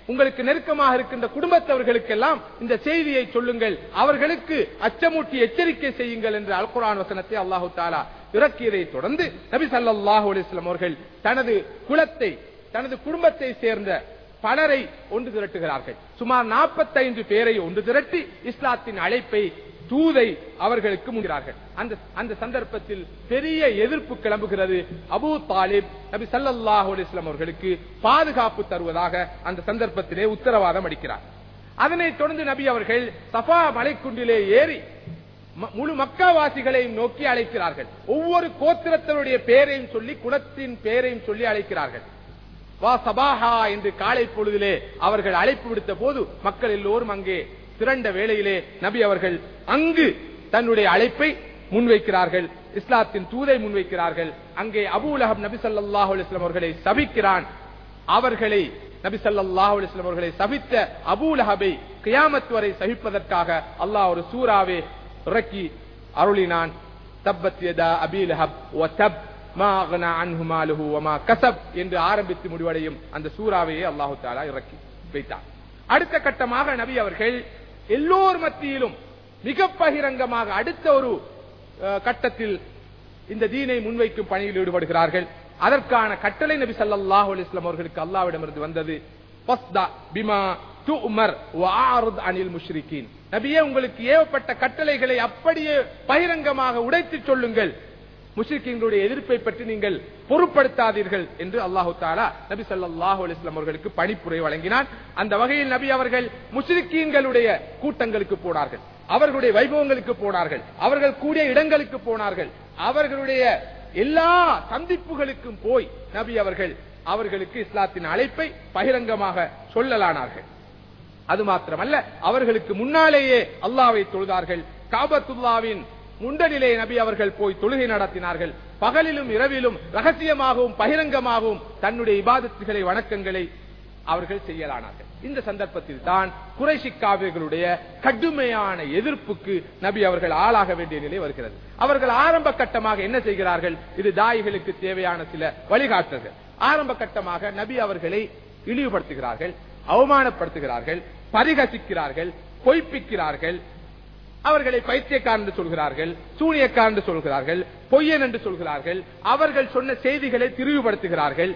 உங்களுக்கு நெருக்கமாக இருக்கின்ற குடும்பத்தவர்களுக்கெல்லாம் இந்த செய்தியை சொல்லுங்கள் அவர்களுக்கு அச்சமூட்டி எச்சரிக்கை செய்யுங்கள் என்று அல் குர்ஆன் வசனத்தை அல்லாஹு தாலா இறக்கியதை தொடர்ந்து நபி ஸல்லல்லாஹு அலைஹி வஸல்லம் அவர்கள் தனது குலத்தை தனது குடும்பத்தை சேர்ந்த பலரை ஒன்று திரட்டுகிறார்கள் சுமார் 45 பேரை ஒன்று திரட்டி இஸ்லாத்தின் அழைப்பை தூதை அவர்களுக்கு முன்கிறார்கள் அந்த அந்த சந்தர்ப்பத்தில் பெரிய எதிர்ப்பு கிளம்புகிறது அபூ தாலிப் நபி ஸல்லல்லாஹு அலைஹி வஸல்லம் அவர்களுக்கு பாதுகாப்பு தருவதாக அந்த சந்தர்ப்பத்திலே உத்தரவாதம் அளிக்கிறார் அதனைத் தொடர்ந்து நபி அவர்கள் சஃபா மலைக்குன்றிலே ஏறி ம- முழு மக்காவாசிகளையும் நோக்கி அழைக்கிறார்கள் ஒவ்வொரு கோத்திரத்தினுடைய பெயரையும் சொல்லி குலத்தின் பெயரையும் சொல்லி அழைக்கிறார்கள் வா சபாஹா என்று காலை பொழுதிலே அவர்கள் அழைப்பு விடுத்த போது மக்கள் எல்லோரும் அங்கே திரண்ட வேளையிலே நபி அவர்கள் அங்கு தன்னுடைய அழைப்பை முன்வைக்கிறார்கள் இஸ்லாத்தின் தூதை முன்வைக்கிறார்கள் அங்கே அபூ லஹப் நபி ஸல்லல்லாஹு அலைஹி வஸல்லம் அவர்களை சபிக்கிறான் அவர்களை நபி ஸல்லல்லாஹு அலைஹி வஸல்லம் அவர்களை சபித்த அபூ லஹபை கியாமத் வரை சபிப்பதற்காக அல்லாஹ் ஒரு சூறாவே இறக்கி அருளினான் தப்பத் யதா அபீ லஹப் வ தப் மா அக்னா அன்ஹு மாலுஹு வ மா கஸப் என்று ஆரம்பித்து முடிவடையும் அந்த சூறாவையே அல்லாஹ் தஆலா இறக்கி வைத்தார் அடுத்த கட்டமாக நபி அவர்கள் எல்லோர் மத்தியிலும் மிக பகிரங்கமாக அடுத்த ஒரு அஹ், கட்டத்தில் இந்த தீனை முன்வைக்கும் பணியில் ஈடுபடுகிறார்கள் அதற்கான கட்டளை நபி ஸல்லல்லாஹு அலைஹி வஸல்லம் அவர்களுக்கு அல்லாஹ்விடமிருந்து வந்தது ஃபஸ்தா பிமா துஅமர் வஆரித் அனில் முஷ்ரிகீன் நபியே உங்களுக்கு ஏவப்பட்ட கட்டளைகளை அப்படியே பகிரங்கமாக உடைத்துச் சொல்லுங்கள் முஷ்ரிக்கீன்களுடைய எதிர்ப்பை பற்றி நீங்கள் பொருட்படுத்தாதீர்கள் என்று அல்லாஹு தாலா நபி ஸல்லல்லாஹு அலைஹி வஸல்லம் அவர்களுக்கு பணிப்புரை வழங்கினான் அந்த வகையில் நபி அவர்கள் முஷ்ரிக்கீன்களுடைய கூட்டங்களுக்கு போனார்கள் அவர்களுடைய வைபவங்களுக்கு போனார்கள் அவர்கள் கூடிய இடங்களுக்கு போனார்கள் அவர்களுடைய எல்லா சந்திப்புகளுக்கும் போய் நபி அவர்கள் அவர்களுக்கு இஸ்லாத்தின் அழைப்பை பகிரங்கமாக சொல்லலானார்கள் அது மாத்திரமல்ல அவர்களுக்கு முன்னாலேயே அல்லாவை தொழுதார்கள் காபத்துல்லாவின் முண்டனிலே நபி அவர்கள் போய் தொழுகை நடத்தினார்கள் பகலிலும் இரவிலும் ரகசியமாகவும் பகிரங்கமாகவும் தன்னுடைய இபாதத்துகளை வணக்கங்களை அவர்கள் செய்யலானார்கள் இந்த சந்தர்ப்பத்தில் தான் குறைஷி காவிர்களுடைய கடுமையான எதிர்ப்புக்கு நபி அவர்கள் ஆளாக வேண்டிய நிலை வருகிறது அவர்கள் ஆரம்ப கட்டமாக என்ன செய்கிறார்கள் இது தாயிகளுக்கு தேவையான சில வழிகாட்டல்கள் ஆரம்ப கட்டமாக நபி அவர்களை இழிவுபடுத்துகிறார்கள் அவமானப்படுத்துகிறார்கள் பரிகசிக்கிறார்கள் பொய்ப்பிக்கிறார்கள் அவர்களை பைத்தியக்காரன் என்று சொல்கிறார்கள் சூனியக்காரன் என்று சொல்கிறார்கள் பொய்யன் என்று சொல்கிறார்கள் அவர்கள் சொன்ன செய்திகளை திரிவுபடுத்துகிறார்கள்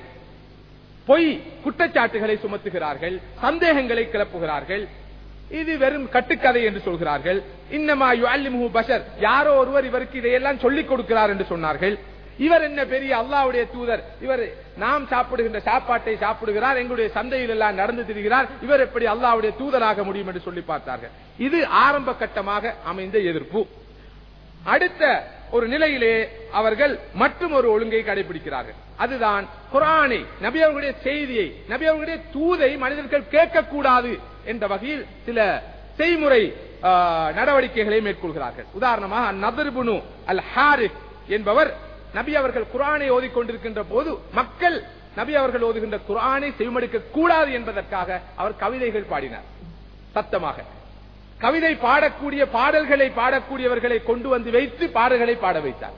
பொய் குற்றச்சாட்டுகளை சுமத்துகிறார்கள் சந்தேகங்களை கிளப்புகிறார்கள் இது வெறும் கட்டுக்கதை என்று சொல்கிறார்கள் இன்னமா யுஅல்லிமுஹு பஷர் யாரோ ஒருவர் இவருக்கு இதையெல்லாம் சொல்லிக் கொடுக்கிறார் என்று சொன்னார்கள் இவர் என்ன பெரிய அல்லாஹ்வுடைய தூதர் இவர் நாம் சாப்பிடுகின்ற சாப்பாட்டை சாப்பிடுகிறார் எங்களுடைய சந்தையில் எல்லாம் நடந்து திரிகிறார் இவர் எப்படி அல்லாஹ்வுடைய தூதராக முடியும் என்று சொல்லி பார்த்தார்கள் இது ஆரம்ப கட்டமாக அமைந்த எதிர்ப்பு அடுத்த ஒரு நிலையிலே அவர்கள் மற்றும் ஒரு ஒழுங்கை கடைபிடிக்கிறார்கள் அதுதான் குரானை நபி அவர்களுடைய செய்தியை நபி அவர்களுடைய தூதை மனிதர்கள் கேட்கக்கூடாது என்ற வகையில் சில செய்முறை ஆ, நடவடிக்கைகளை மேற்கொள்கிறார்கள் உதாரணமாக நதர்புனு அல் ஹாரிஸ் என்பவர் நபி அவர்கள் குரானை ஓதிக்கொண்டிருக்கின்ற போது மக்கள் நபி அவர்கள் ஓதுகின்ற குரானை செவிமடுக்க கூடாது என்பதற்காக அவர் கவிதைகள் பாடினார் சத்தமாக கவிதை பாடக்கூடிய பாடல்களை பாடக்கூடியவர்களை கொண்டு வந்து வைத்து பாடல்களை பாட வைத்தார்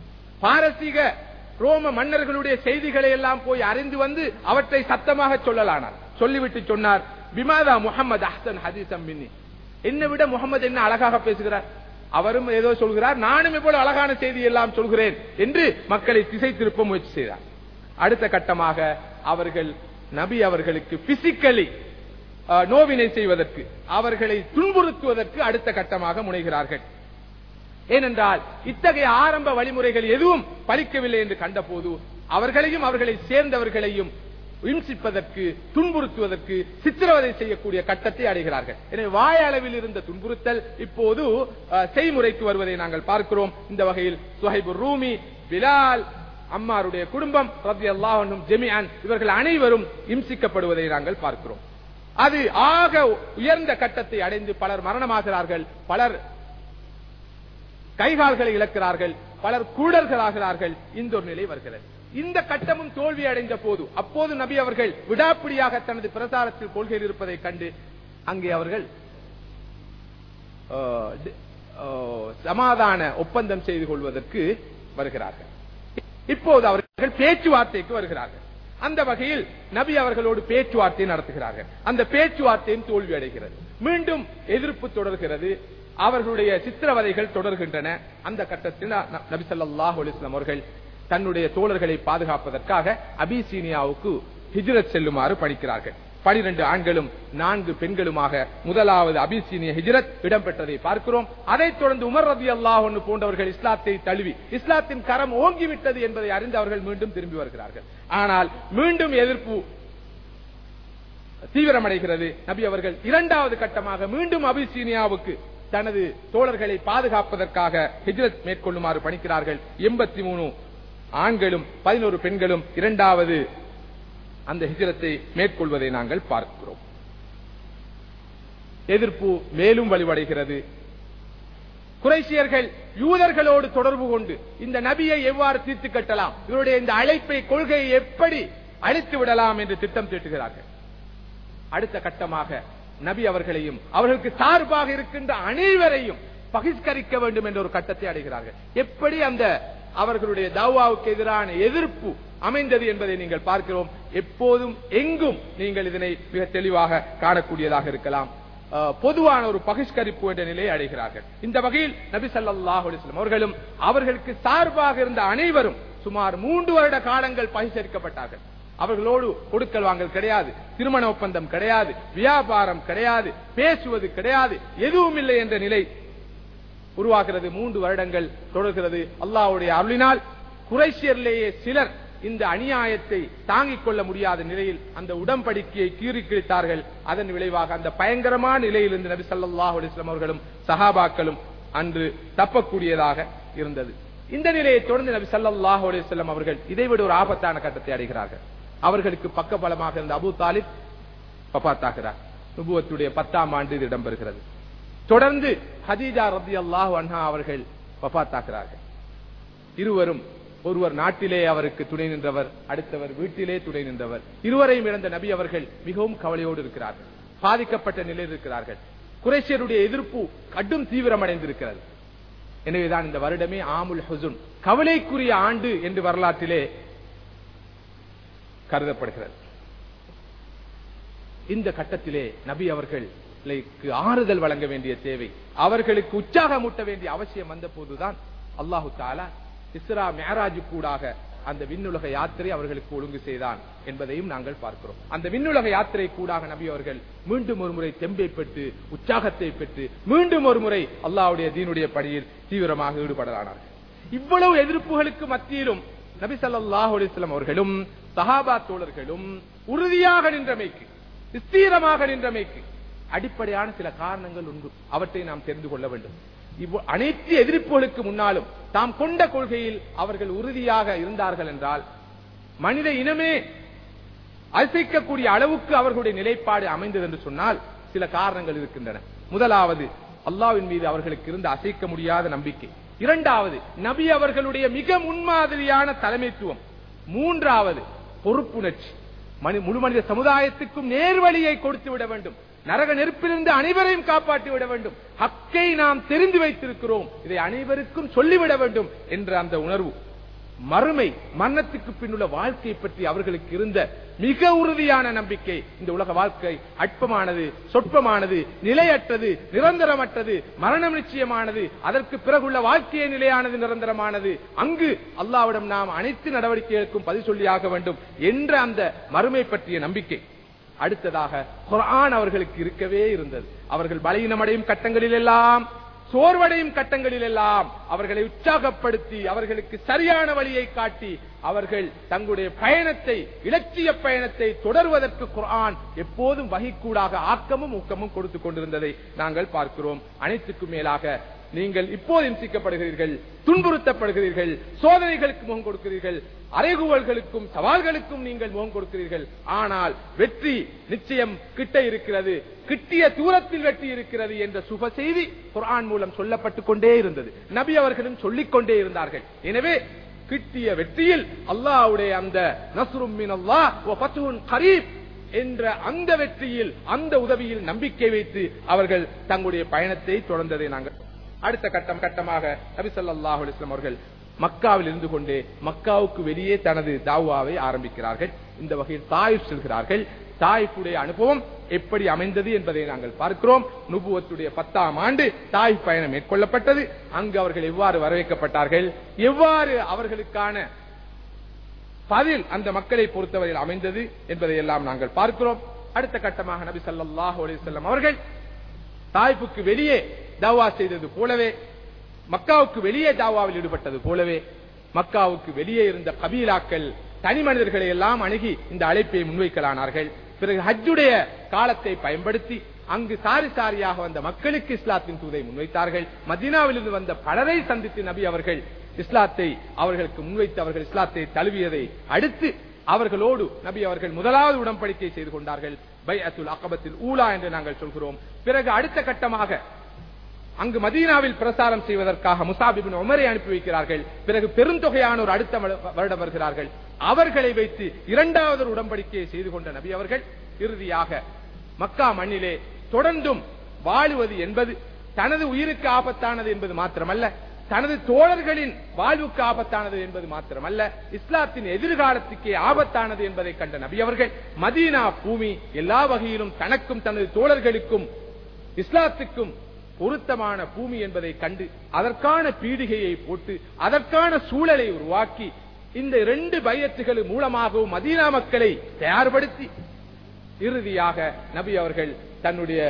பாரசீக ரோம மன்னர்களுடைய செய்திகளை எல்லாம் போய் அறிந்து வந்து அவற்றை சத்தமாக சொல்லலானார் சொல்லிவிட்டு சொன்னார் பிமாதா முகமது அஹ்சன் ஹதீசம் மின்னி என்னை விட முகமது என்ன அழகாக பேசுகிறார் அவரும் ஏதோ சொல்கிறார் நானும் இவ்வளவு அழகான செய்தி எல்லாம் சொல்கிறேன் என்று மக்களை திசை திருப்ப முயற்சி செய்தார் அடுத்த கட்டமாக அவர்கள் நபி அவர்களுக்கு பிசிக்கலி நோவினை செய்வதற்கு அவர்களை துன்புறுத்துவதற்கு அடுத்த கட்டமாக முனைகிறார்கள் ஏனென்றால் இத்தகைய ஆரம்ப வழிமுறைகள் எதுவும் பலிக்கவில்லை என்று கண்டபோது அவர்களையும் அவர்களை சேர்ந்தவர்களையும் இம்சிப்பதற்கு துன்புறுத்துவதற்கு சித்திரவதை செய்யக்கூடிய கட்டத்தை அடைகிறார்கள் எனவே வாய அளவில் இருந்த துன்புறுத்தல் இப்போது அஹ், செய்முறைக்கு வருவதை நாங்கள் பார்க்கிறோம் இந்த வகையில் சுஹைபுர் ரூமி பிலால் அம்மாருடைய குடும்பம் ரபி அல்லாஹனும் ஜெமியான் இவர்கள் அனைவரும் இம்சிக்கப்படுவதை நாங்கள் பார்க்கிறோம் அது ஆக உயர்ந்த கட்டத்தை அடைந்து பலர் மரணமாகிறார்கள் பலர் கைகால்களை இழக்கிறார்கள் பலர் கூடர்களாகிறார்கள் இந்த ஒரு நிலை வருகிறது இந்த கட்டமும் தோல்வி அடைந்த போது அப்போது நபி அவர்கள் விடாப்பிடியாக தனது பிரசாரத்தில் கொள்கையில் இருப்பதை கண்டு அங்கே அவர்கள் ஆஹ், டி- ஆஹ், சமாதான ஒப்பந்தம் செய்து கொள்வதற்கு வருகிறார்கள் இப்போது அவர்கள் பேச்சுவார்த்தைக்கு வருகிறார்கள் அந்த வகையில் நபி அவர்களோடு பேச்சுவார்த்தை நடத்துகிறார்கள் அந்த பேச்சுவார்த்தையும் தோல்வி அடைகிறது மீண்டும் எதிர்ப்பு தொடர்கிறது அவர்களுடைய சித்திரவதைகள் தொடர்கின்றன அந்த கட்டத்தில் ந- நபி ஸல்லல்லாஹு அலைஹி வஸல்லம் அவர்கள் தன்னுடைய தோழர்களை பாதுகாப்பதற்காக அபிசீனியாவுக்கு ஹிஜ்ரத் செல்லுமாறு பணிக்கிறார்கள் பனிரெண்டு ஆண்களும் நான்கு பெண்களுமாக முதலாவது அபிசீனிய ஹிஜ்ரத் இடம்பெற்றதை பார்க்கிறோம் அதைத் தொடர்ந்து உமர் ரதி அல்லாஹ் போன்றவர்கள் இஸ்லாத்தை தழுவி இஸ்லாத்தின் கரம் ஓங்கிவிட்டது என்பதை அறிந்து அவர்கள் மீண்டும் திரும்பி வருகிறார்கள் ஆனால் மீண்டும் எதிர்ப்பு தீவிரமடைகிறது நபி அவர்கள் இரண்டாவது கட்டமாக மீண்டும் அபிசீனியாவுக்கு தனது தோழர்களை பாதுகாப்பதற்காக ஹிஜ்ரத் மேற்கொள்ளுமாறு பணிக்கிறார்கள் எண்பத்தி மூணு ஆண்களும் பதினோரு பெண்களும் இரண்டாவது அந்த ஹிஜ்ரத்தை மேற்கொள்வதை நாங்கள் பார்க்கிறோம் எதிர்ப்பு மேலும் வலுவடைகிறது குறைசியர்கள் யூதர்களோடு தொடர்பு கொண்டு இந்த நபியை எவ்வாறு தீர்த்து கட்டலாம் இவருடைய இந்த அழைப்பை கொள்கையை எப்படி அழித்து விடலாம் என்று திட்டம் தீட்டுகிறார்கள் அடுத்த கட்டமாக நபி அவர்களையும் அவர்களுக்கு சார்பாக இருக்கின்ற அனைவரையும் பகிஷ்கரிக்க வேண்டும் என்ற ஒரு கட்டத்தை அடைகிறார்கள் எப்படி அந்த அவர்களுடைய தாவாவுக்கு எதிரான எதிர்ப்பு அமைந்தது என்பதை நீங்கள் பார்க்கிறோம் எப்போதும் எங்கும் நீங்கள் இதனை மிக தெளிவாக காணக்கூடியதாக இருக்கலாம் அஹ், பொதுவான ஒரு பகிஷ்கரிப்பு என்ற நிலையை அடைகிறார்கள் இந்த வகையில் நபி ஸல்லல்லாஹு அலைஹி வஸல்லம் அவர்களும் அவர்களுக்கு சார்பாக இருந்த அனைவரும் சுமார் மூன்று வருட காலங்கள் பகிஷ்கரிக்கப்பட்டார்கள் அவர்களோடு கொடுக்கல் வாங்கல் கிடையாது திருமண ஒப்பந்தம் கிடையாது வியாபாரம் கிடையாது பேசுவது கிடையாது எதுவும் இல்லை என்ற நிலை உருவாகிறது மூன்று வருடங்கள் தொடர்கிறது அல்லாஹ்வுடைய அருளினால் குறைஷியர்லேயே சிலர் இந்த அநியாயத்தை தாங்கிக் கொள்ள முடியாத நிலையில் அந்த உடன்படிக்கையை கீறி கிழித்தார்கள் அதன் விளைவாக அந்த பயங்கரமான நிலையிலிருந்து நபி ஸல்லல்லாஹு அலைஹி வஸல்லம் அவர்களும் சஹாபாக்களும் அன்று தப்பக்கூடியதாக இருந்தது இந்த நிலையை தொடர்ந்து நபி ஸல்லல்லாஹு அலைஹி வஸல்லம் அவர்கள் இதைவிட ஒரு ஆபத்தான கட்டத்தை அடைகிறார்கள் அவர்களுக்கு பக்கபலமாக இருந்த அபூ தாலிப் பப்பாத்தாகிறார் நுபுவத்துடைய பத்தாம் ஆண்டு இது இடம்பெறுகிறது தொடர்ந்து ஹதீஜா ரதி அல்லாஹ் அன்ஹா அவர்கள் வபாத்தாகிறார்கள் இருவரும் ஒருவர் நாட்டிலே அவருக்கு துணை நின்றவர் அடுத்தவர் வீட்டிலே துணை நின்றவர் இருவரையும் இழந்த நபி அவர்கள் மிகவும் கவலையோடு இருக்கிறார்கள் பாதிக்கப்பட்ட நிலையில் இருக்கிறார்கள் குறைஷியருடைய எதிர்ப்பு கடும் தீவிரமடைந்திருக்கிறது எனவேதான் இந்த வருடமே ஆமுல் ஹுசுன் கவலைக்குரிய ஆண்டு என்று வரலாற்றிலே கருதப்படுகிறது இந்த கட்டத்திலே நபி அவர்களுக்கு ஆறுதல் வழங்க வேண்டிய தேவை அவர்களுக்கு உற்சாகமூட்ட வேண்டிய அவசியம் வந்த போதுதான் அல்லாஹு தாலா இஸ்ரா மேராஜு கூடாக அந்த விண்ணுலக யாத்திரை அவர்களுக்கு ஒழுங்கு செய்தான் என்பதையும் நாங்கள் பார்க்கிறோம் அந்த விண்ணுலக யாத்திரை கூடாக நபி அவர்கள் மீண்டும் ஒரு முறை தெம்பை பெற்று உற்சாகத்தை பெற்று மீண்டும் ஒரு முறை அல்லாஹ்வுடைய தீனுடைய பணியில் தீவிரமாக ஈடுபடலானார்கள் இவ்வளவு எதிர்ப்புகளுக்கு மத்தியிலும் நபி ஸல்லல்லாஹு அலைஹி வஸல்லம் அவர்களும் சஹாபா தோழர்களும் உறுதியாக நின்றமைக்கு ஸ்திரமாக நின்றமைக்கு அடிப்படையான சில காரணங்கள் உண்டு அவற்றை நாம் தெரிந்து கொள்ள வேண்டும் இவ்வ- அனைத்து எதிர்ப்புகளுக்கு முன்னாலும் தாம் கொண்ட கொள்கையில் அவர்கள் உறுதியாக இருந்தார்கள் என்றால் மனித இனமே அசைக்கக்கூடிய அளவுக்கு அவர்களுடைய நிலைப்பாடு அமைந்தது என்று சொன்னால் சில காரணங்கள் இருக்கின்றன முதலாவது அல்லாஹ்வின் மீது அவர்களுக்கு இருந்த அசைக்க முடியாத நம்பிக்கை இரண்டாவது நபி அவர்களுடைய மிக முன்மாதிரியான தலைமைத்துவம் மூன்றாவது பொறுப்புணர்ச்சி மனி முழு மனித சமுதாயத்துக்கும் நேர்வழியை கொடுத்து விட வேண்டும் நரக நெருப்பிலிருந்து அனைவரையும் காப்பாற்றி விட வேண்டும் ஹக்கை நாம் தெரிந்து வைத்திருக்கிறோம் இதை அனைவருக்கும் சொல்லிவிட வேண்டும் என்ற அந்த உணர்வு மறுமை மரணத்துக்கு பின்னுள்ள வாழ்க்கை பற்றி அவர்களுக்கு இருந்த மிக உறுதியான நம்பிக்கை இந்த உலக வாழ்க்கை அற்பமானது சொற்பமானது நிலையற்றது நிரந்தரமற்றது மரணம் நிச்சயமானது அதற்கு பிறகுள்ள வாழ்க்கையே நிலையானது நிரந்தரமானது அங்கு அல்லாவிடம் நாம் அனைத்து நடவடிக்கைகளுக்கும் பதில் சொல்லியாக வேண்டும் என்ற அந்த மறுமை பற்றிய நம்பிக்கை அடுத்ததாக குர்ஆன் அவர்களுக்கு இருக்கவே இருந்தது அவர்கள் பலகீனமடையும் கட்டங்களில் எல்லாம் சோர்வடையும் கட்டங்களில் எல்லாம் அவர்களை உற்சாகப்படுத்தி அவர்களுக்கு சரியான வழியை காட்டி அவர்கள் தங்களுடைய பயணத்தை இலட்சிய பயணத்தை தொடர்வதற்கு குர்ஆன் எப்போதும் வகிக்கூடாக ஆக்கமும் ஊக்கமும் கொடுத்துக் கொண்டிருந்ததை நாங்கள் பார்க்கிறோம் அனைத்துக்கும் மேலாக நீங்கள் இப்போது இம்சிக்கப்படுகிறீர்கள் துன்புறுத்தப்படுகிறீர்கள் சோதனைகளுக்கு முகம் கொடுக்கிறீர்கள் அறைகூவல்களுக்கும் சவால்களுக்கும் நீங்கள் முகம் கொடுக்கிறீர்கள் ஆனால் வெற்றி நிச்சயம் கிட்ட இருக்கிறது கிட்டிய தூரத்தில் வெற்றி இருக்கிறது என்ற சுப செய்தி குர்ஆன் மூலம் சொல்லப்பட்டுக் கொண்டே இருந்தது நபி அவர்களும் சொல்லிக் கொண்டே இருந்தார்கள் எனவே கிட்டிய வெற்றியில் அல்லாஹ்வுடைய அந்த நஸ்ரும் மினல்லாஹ் வ ஃபத்ஹுன் கரீப் என்ற அந்த வெற்றியில் அந்த உதவியில் நம்பிக்கை வைத்து அவர்கள் தங்களுடைய பயணத்தை தொடர்ந்ததை நாங்கள் அடுத்த கட்டம் கட்டமாக நபி ஸல்லல்லாஹு அலைஹி வஸல்லம் அவர்கள் மக்காவில் இருந்து கொண்டே மக்காவுக்கு வெளியே தனது தாவாவை ஆரம்பிக்கிறார்கள் இந்த வகையில் தாயிப் செல்கிறார்கள் தாயிஃபுடைய அனுபவம் எப்படி அமைந்தது என்பதை நாங்கள் பார்க்கிறோம் நுபுவத்துடைய பத்தாம் ஆண்டு தாயிஃப் பயணம் மேற்கொள்ளப்பட்டது அங்கு அவர்கள் எவ்வாறு வரவேற்கப்பட்டார்கள் எவ்வாறு அவர்களுக்கான பதில் அந்த மக்களை பொறுத்தவரையில் அமைந்தது என்பதை எல்லாம் நாங்கள் பார்க்கிறோம் அடுத்த கட்டமாக நபி ஸல்லல்லாஹு அலைஹி வஸல்லம் அவர்கள் தாய்ப்புக்கு வெளியே தாவா செய்தது போலவே மக்காவுக்கு வெளியே தாவாவில் ஈடுபட்டது போலவே மக்காவுக்கு வெளியே இருந்த கபீலாக்கள் தனி மனிதர்களை எல்லாம் அணுகி இந்த அழைப்பை முன்வைக்கலானார்கள் பிறகு ஹஜ்ஜுடைய காலத்தை பயன்படுத்தி அங்கு சாரி சாரியாக வந்த மக்களுக்கு இஸ்லாத்தின் தூதை முன்வைத்தார்கள் மதீனாவிலிருந்து வந்த பலரை சந்தித்து நபி அவர்கள் இஸ்லாத்தை அவர்களுக்கு முன்வைத்து அவர்கள் இஸ்லாத்தை தழுவியதை அடுத்து அவர்களோடு நபி அவர்கள் முதலாவது உடன்படிக்கை செய்து கொண்டார்கள் பைஅத்துல் அகபத்தில் ஊலா என்று நாங்கள் சொல்கிறோம் பிறகு அடுத்த கட்டமாக அங்கு மதீனாவில் பிரசாரம் செய்வதற்காக முசாபிபின் உமரை அனுப்பி வைக்கிறார்கள் பிறகு பெருந்தொகையானோர் அடுத்த வ- வருடம் வருகிறார்கள் அவர்களை வைத்து இரண்டாவது ஒரு உடன்படிக்கையை செய்து கொண்ட நபி அவர்கள் இறுதியாக மக்கா மண்ணிலே தொடர்ந்தும் வாழுவது என்பது தனது உயிருக்கு ஆபத்தானது என்பது மாத்திரமல்ல தனது தோழர்களின் வாழ்வுக்கு ஆபத்தானது என்பது மாத்திரமல்ல இஸ்லாத்தின் எதிர்காலத்துக்கே ஆபத்தானது என்பதை கண்ட நபி அவர்கள் மதீனா பூமி எல்லா வகையிலும் தனக்கும் தனது தோழர்களுக்கும் இஸ்லாத்துக்கும் பொருத்தமான பூமி என்பதை கண்டு அதற்கான பீடிகையை போட்டு அதற்கான சூழலை உருவாக்கி இந்த இரண்டு பயத்துகள் மூலமாகவும் மதீனா மக்களை தயார்படுத்தி இறுதியாக நபி அவர்கள் தன்னுடைய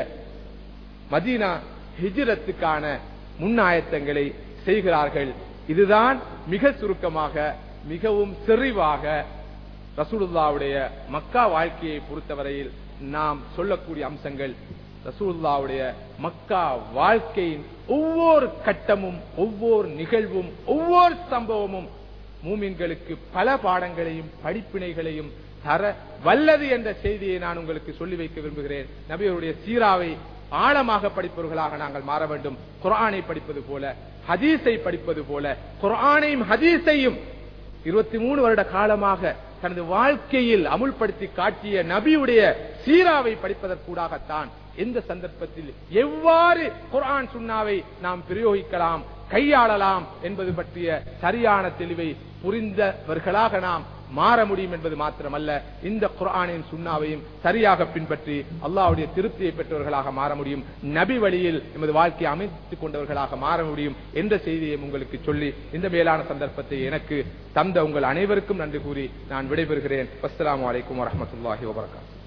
மதீனா ஹிஜ்ரத்துக்கான முன்னாயத்தங்களை செய்கிறார்கள் இதுதான் மிக சுருக்கமாக மிகவும் செறிவாக ரசூலுல்லாவுடைய மக்கா வாழ்க்கையை பொறுத்தவரையில் நாம் சொல்லக்கூடிய அம்சங்கள் ரசூலுல்லாவுடைய மக்கா வாழ்க்கையின் ஒவ்வொரு கட்டமும் ஒவ்வொரு நிகழ்வும் ஒவ்வொரு சம்பவமும் மூமின்களுக்கு பல பாடங்களையும் படிப்பினைகளையும் தர வல்லது என்ற செய்தியை நான் உங்களுக்கு சொல்லி வைக்க விரும்புகிறேன் நபியருடைய சீராவை ஆழமாக படிப்பவர்களாக நாங்கள் மாற வேண்டும் குர்ஆனை படிப்பது போல ஹதீஸை படிப்பது போல குர்ஆனையும் ஹதீஸையும் இருபத்தி மூணு வருட காலமாக தனது வாழ்க்கையில் அமுல்படுத்தி காட்டிய நபியுடைய சீராவை படிப்பதற்கூடாகத்தான் எந்த சந்தர்ப்பத்தில் எவ்வாறு குர்ஆன் சுன்னாவை நாம் பிரயோகிக்கலாம் கையாளலாம் என்பது பற்றிய சரியான தெளிவை புரிந்தவர்களாக நாம் மாற முடியும் என்பது மாத்திரமல்ல இந்த குர்ஆனின் சுன்னாவையும் சரியாக பின்பற்றி அல்லாஹ்வுடைய திருப்தியை பெற்றவர்களாக மாற முடியும் நபி வழியில் எமது வாழ்க்கையை அமைத்துக் கொண்டவர்களாக மாற முடியும் என்ற செய்தியை உங்களுக்கு சொல்லி இந்த மேலான சந்தர்ப்பத்தை எனக்கு தந்த உங்கள் அனைவருக்கும் நன்றி கூறி நான் விடைபெறுகிறேன் அஸ்ஸலாமு அலைக்கும் வரஹ்மத்துல்லாஹி வபரகாத்துஹு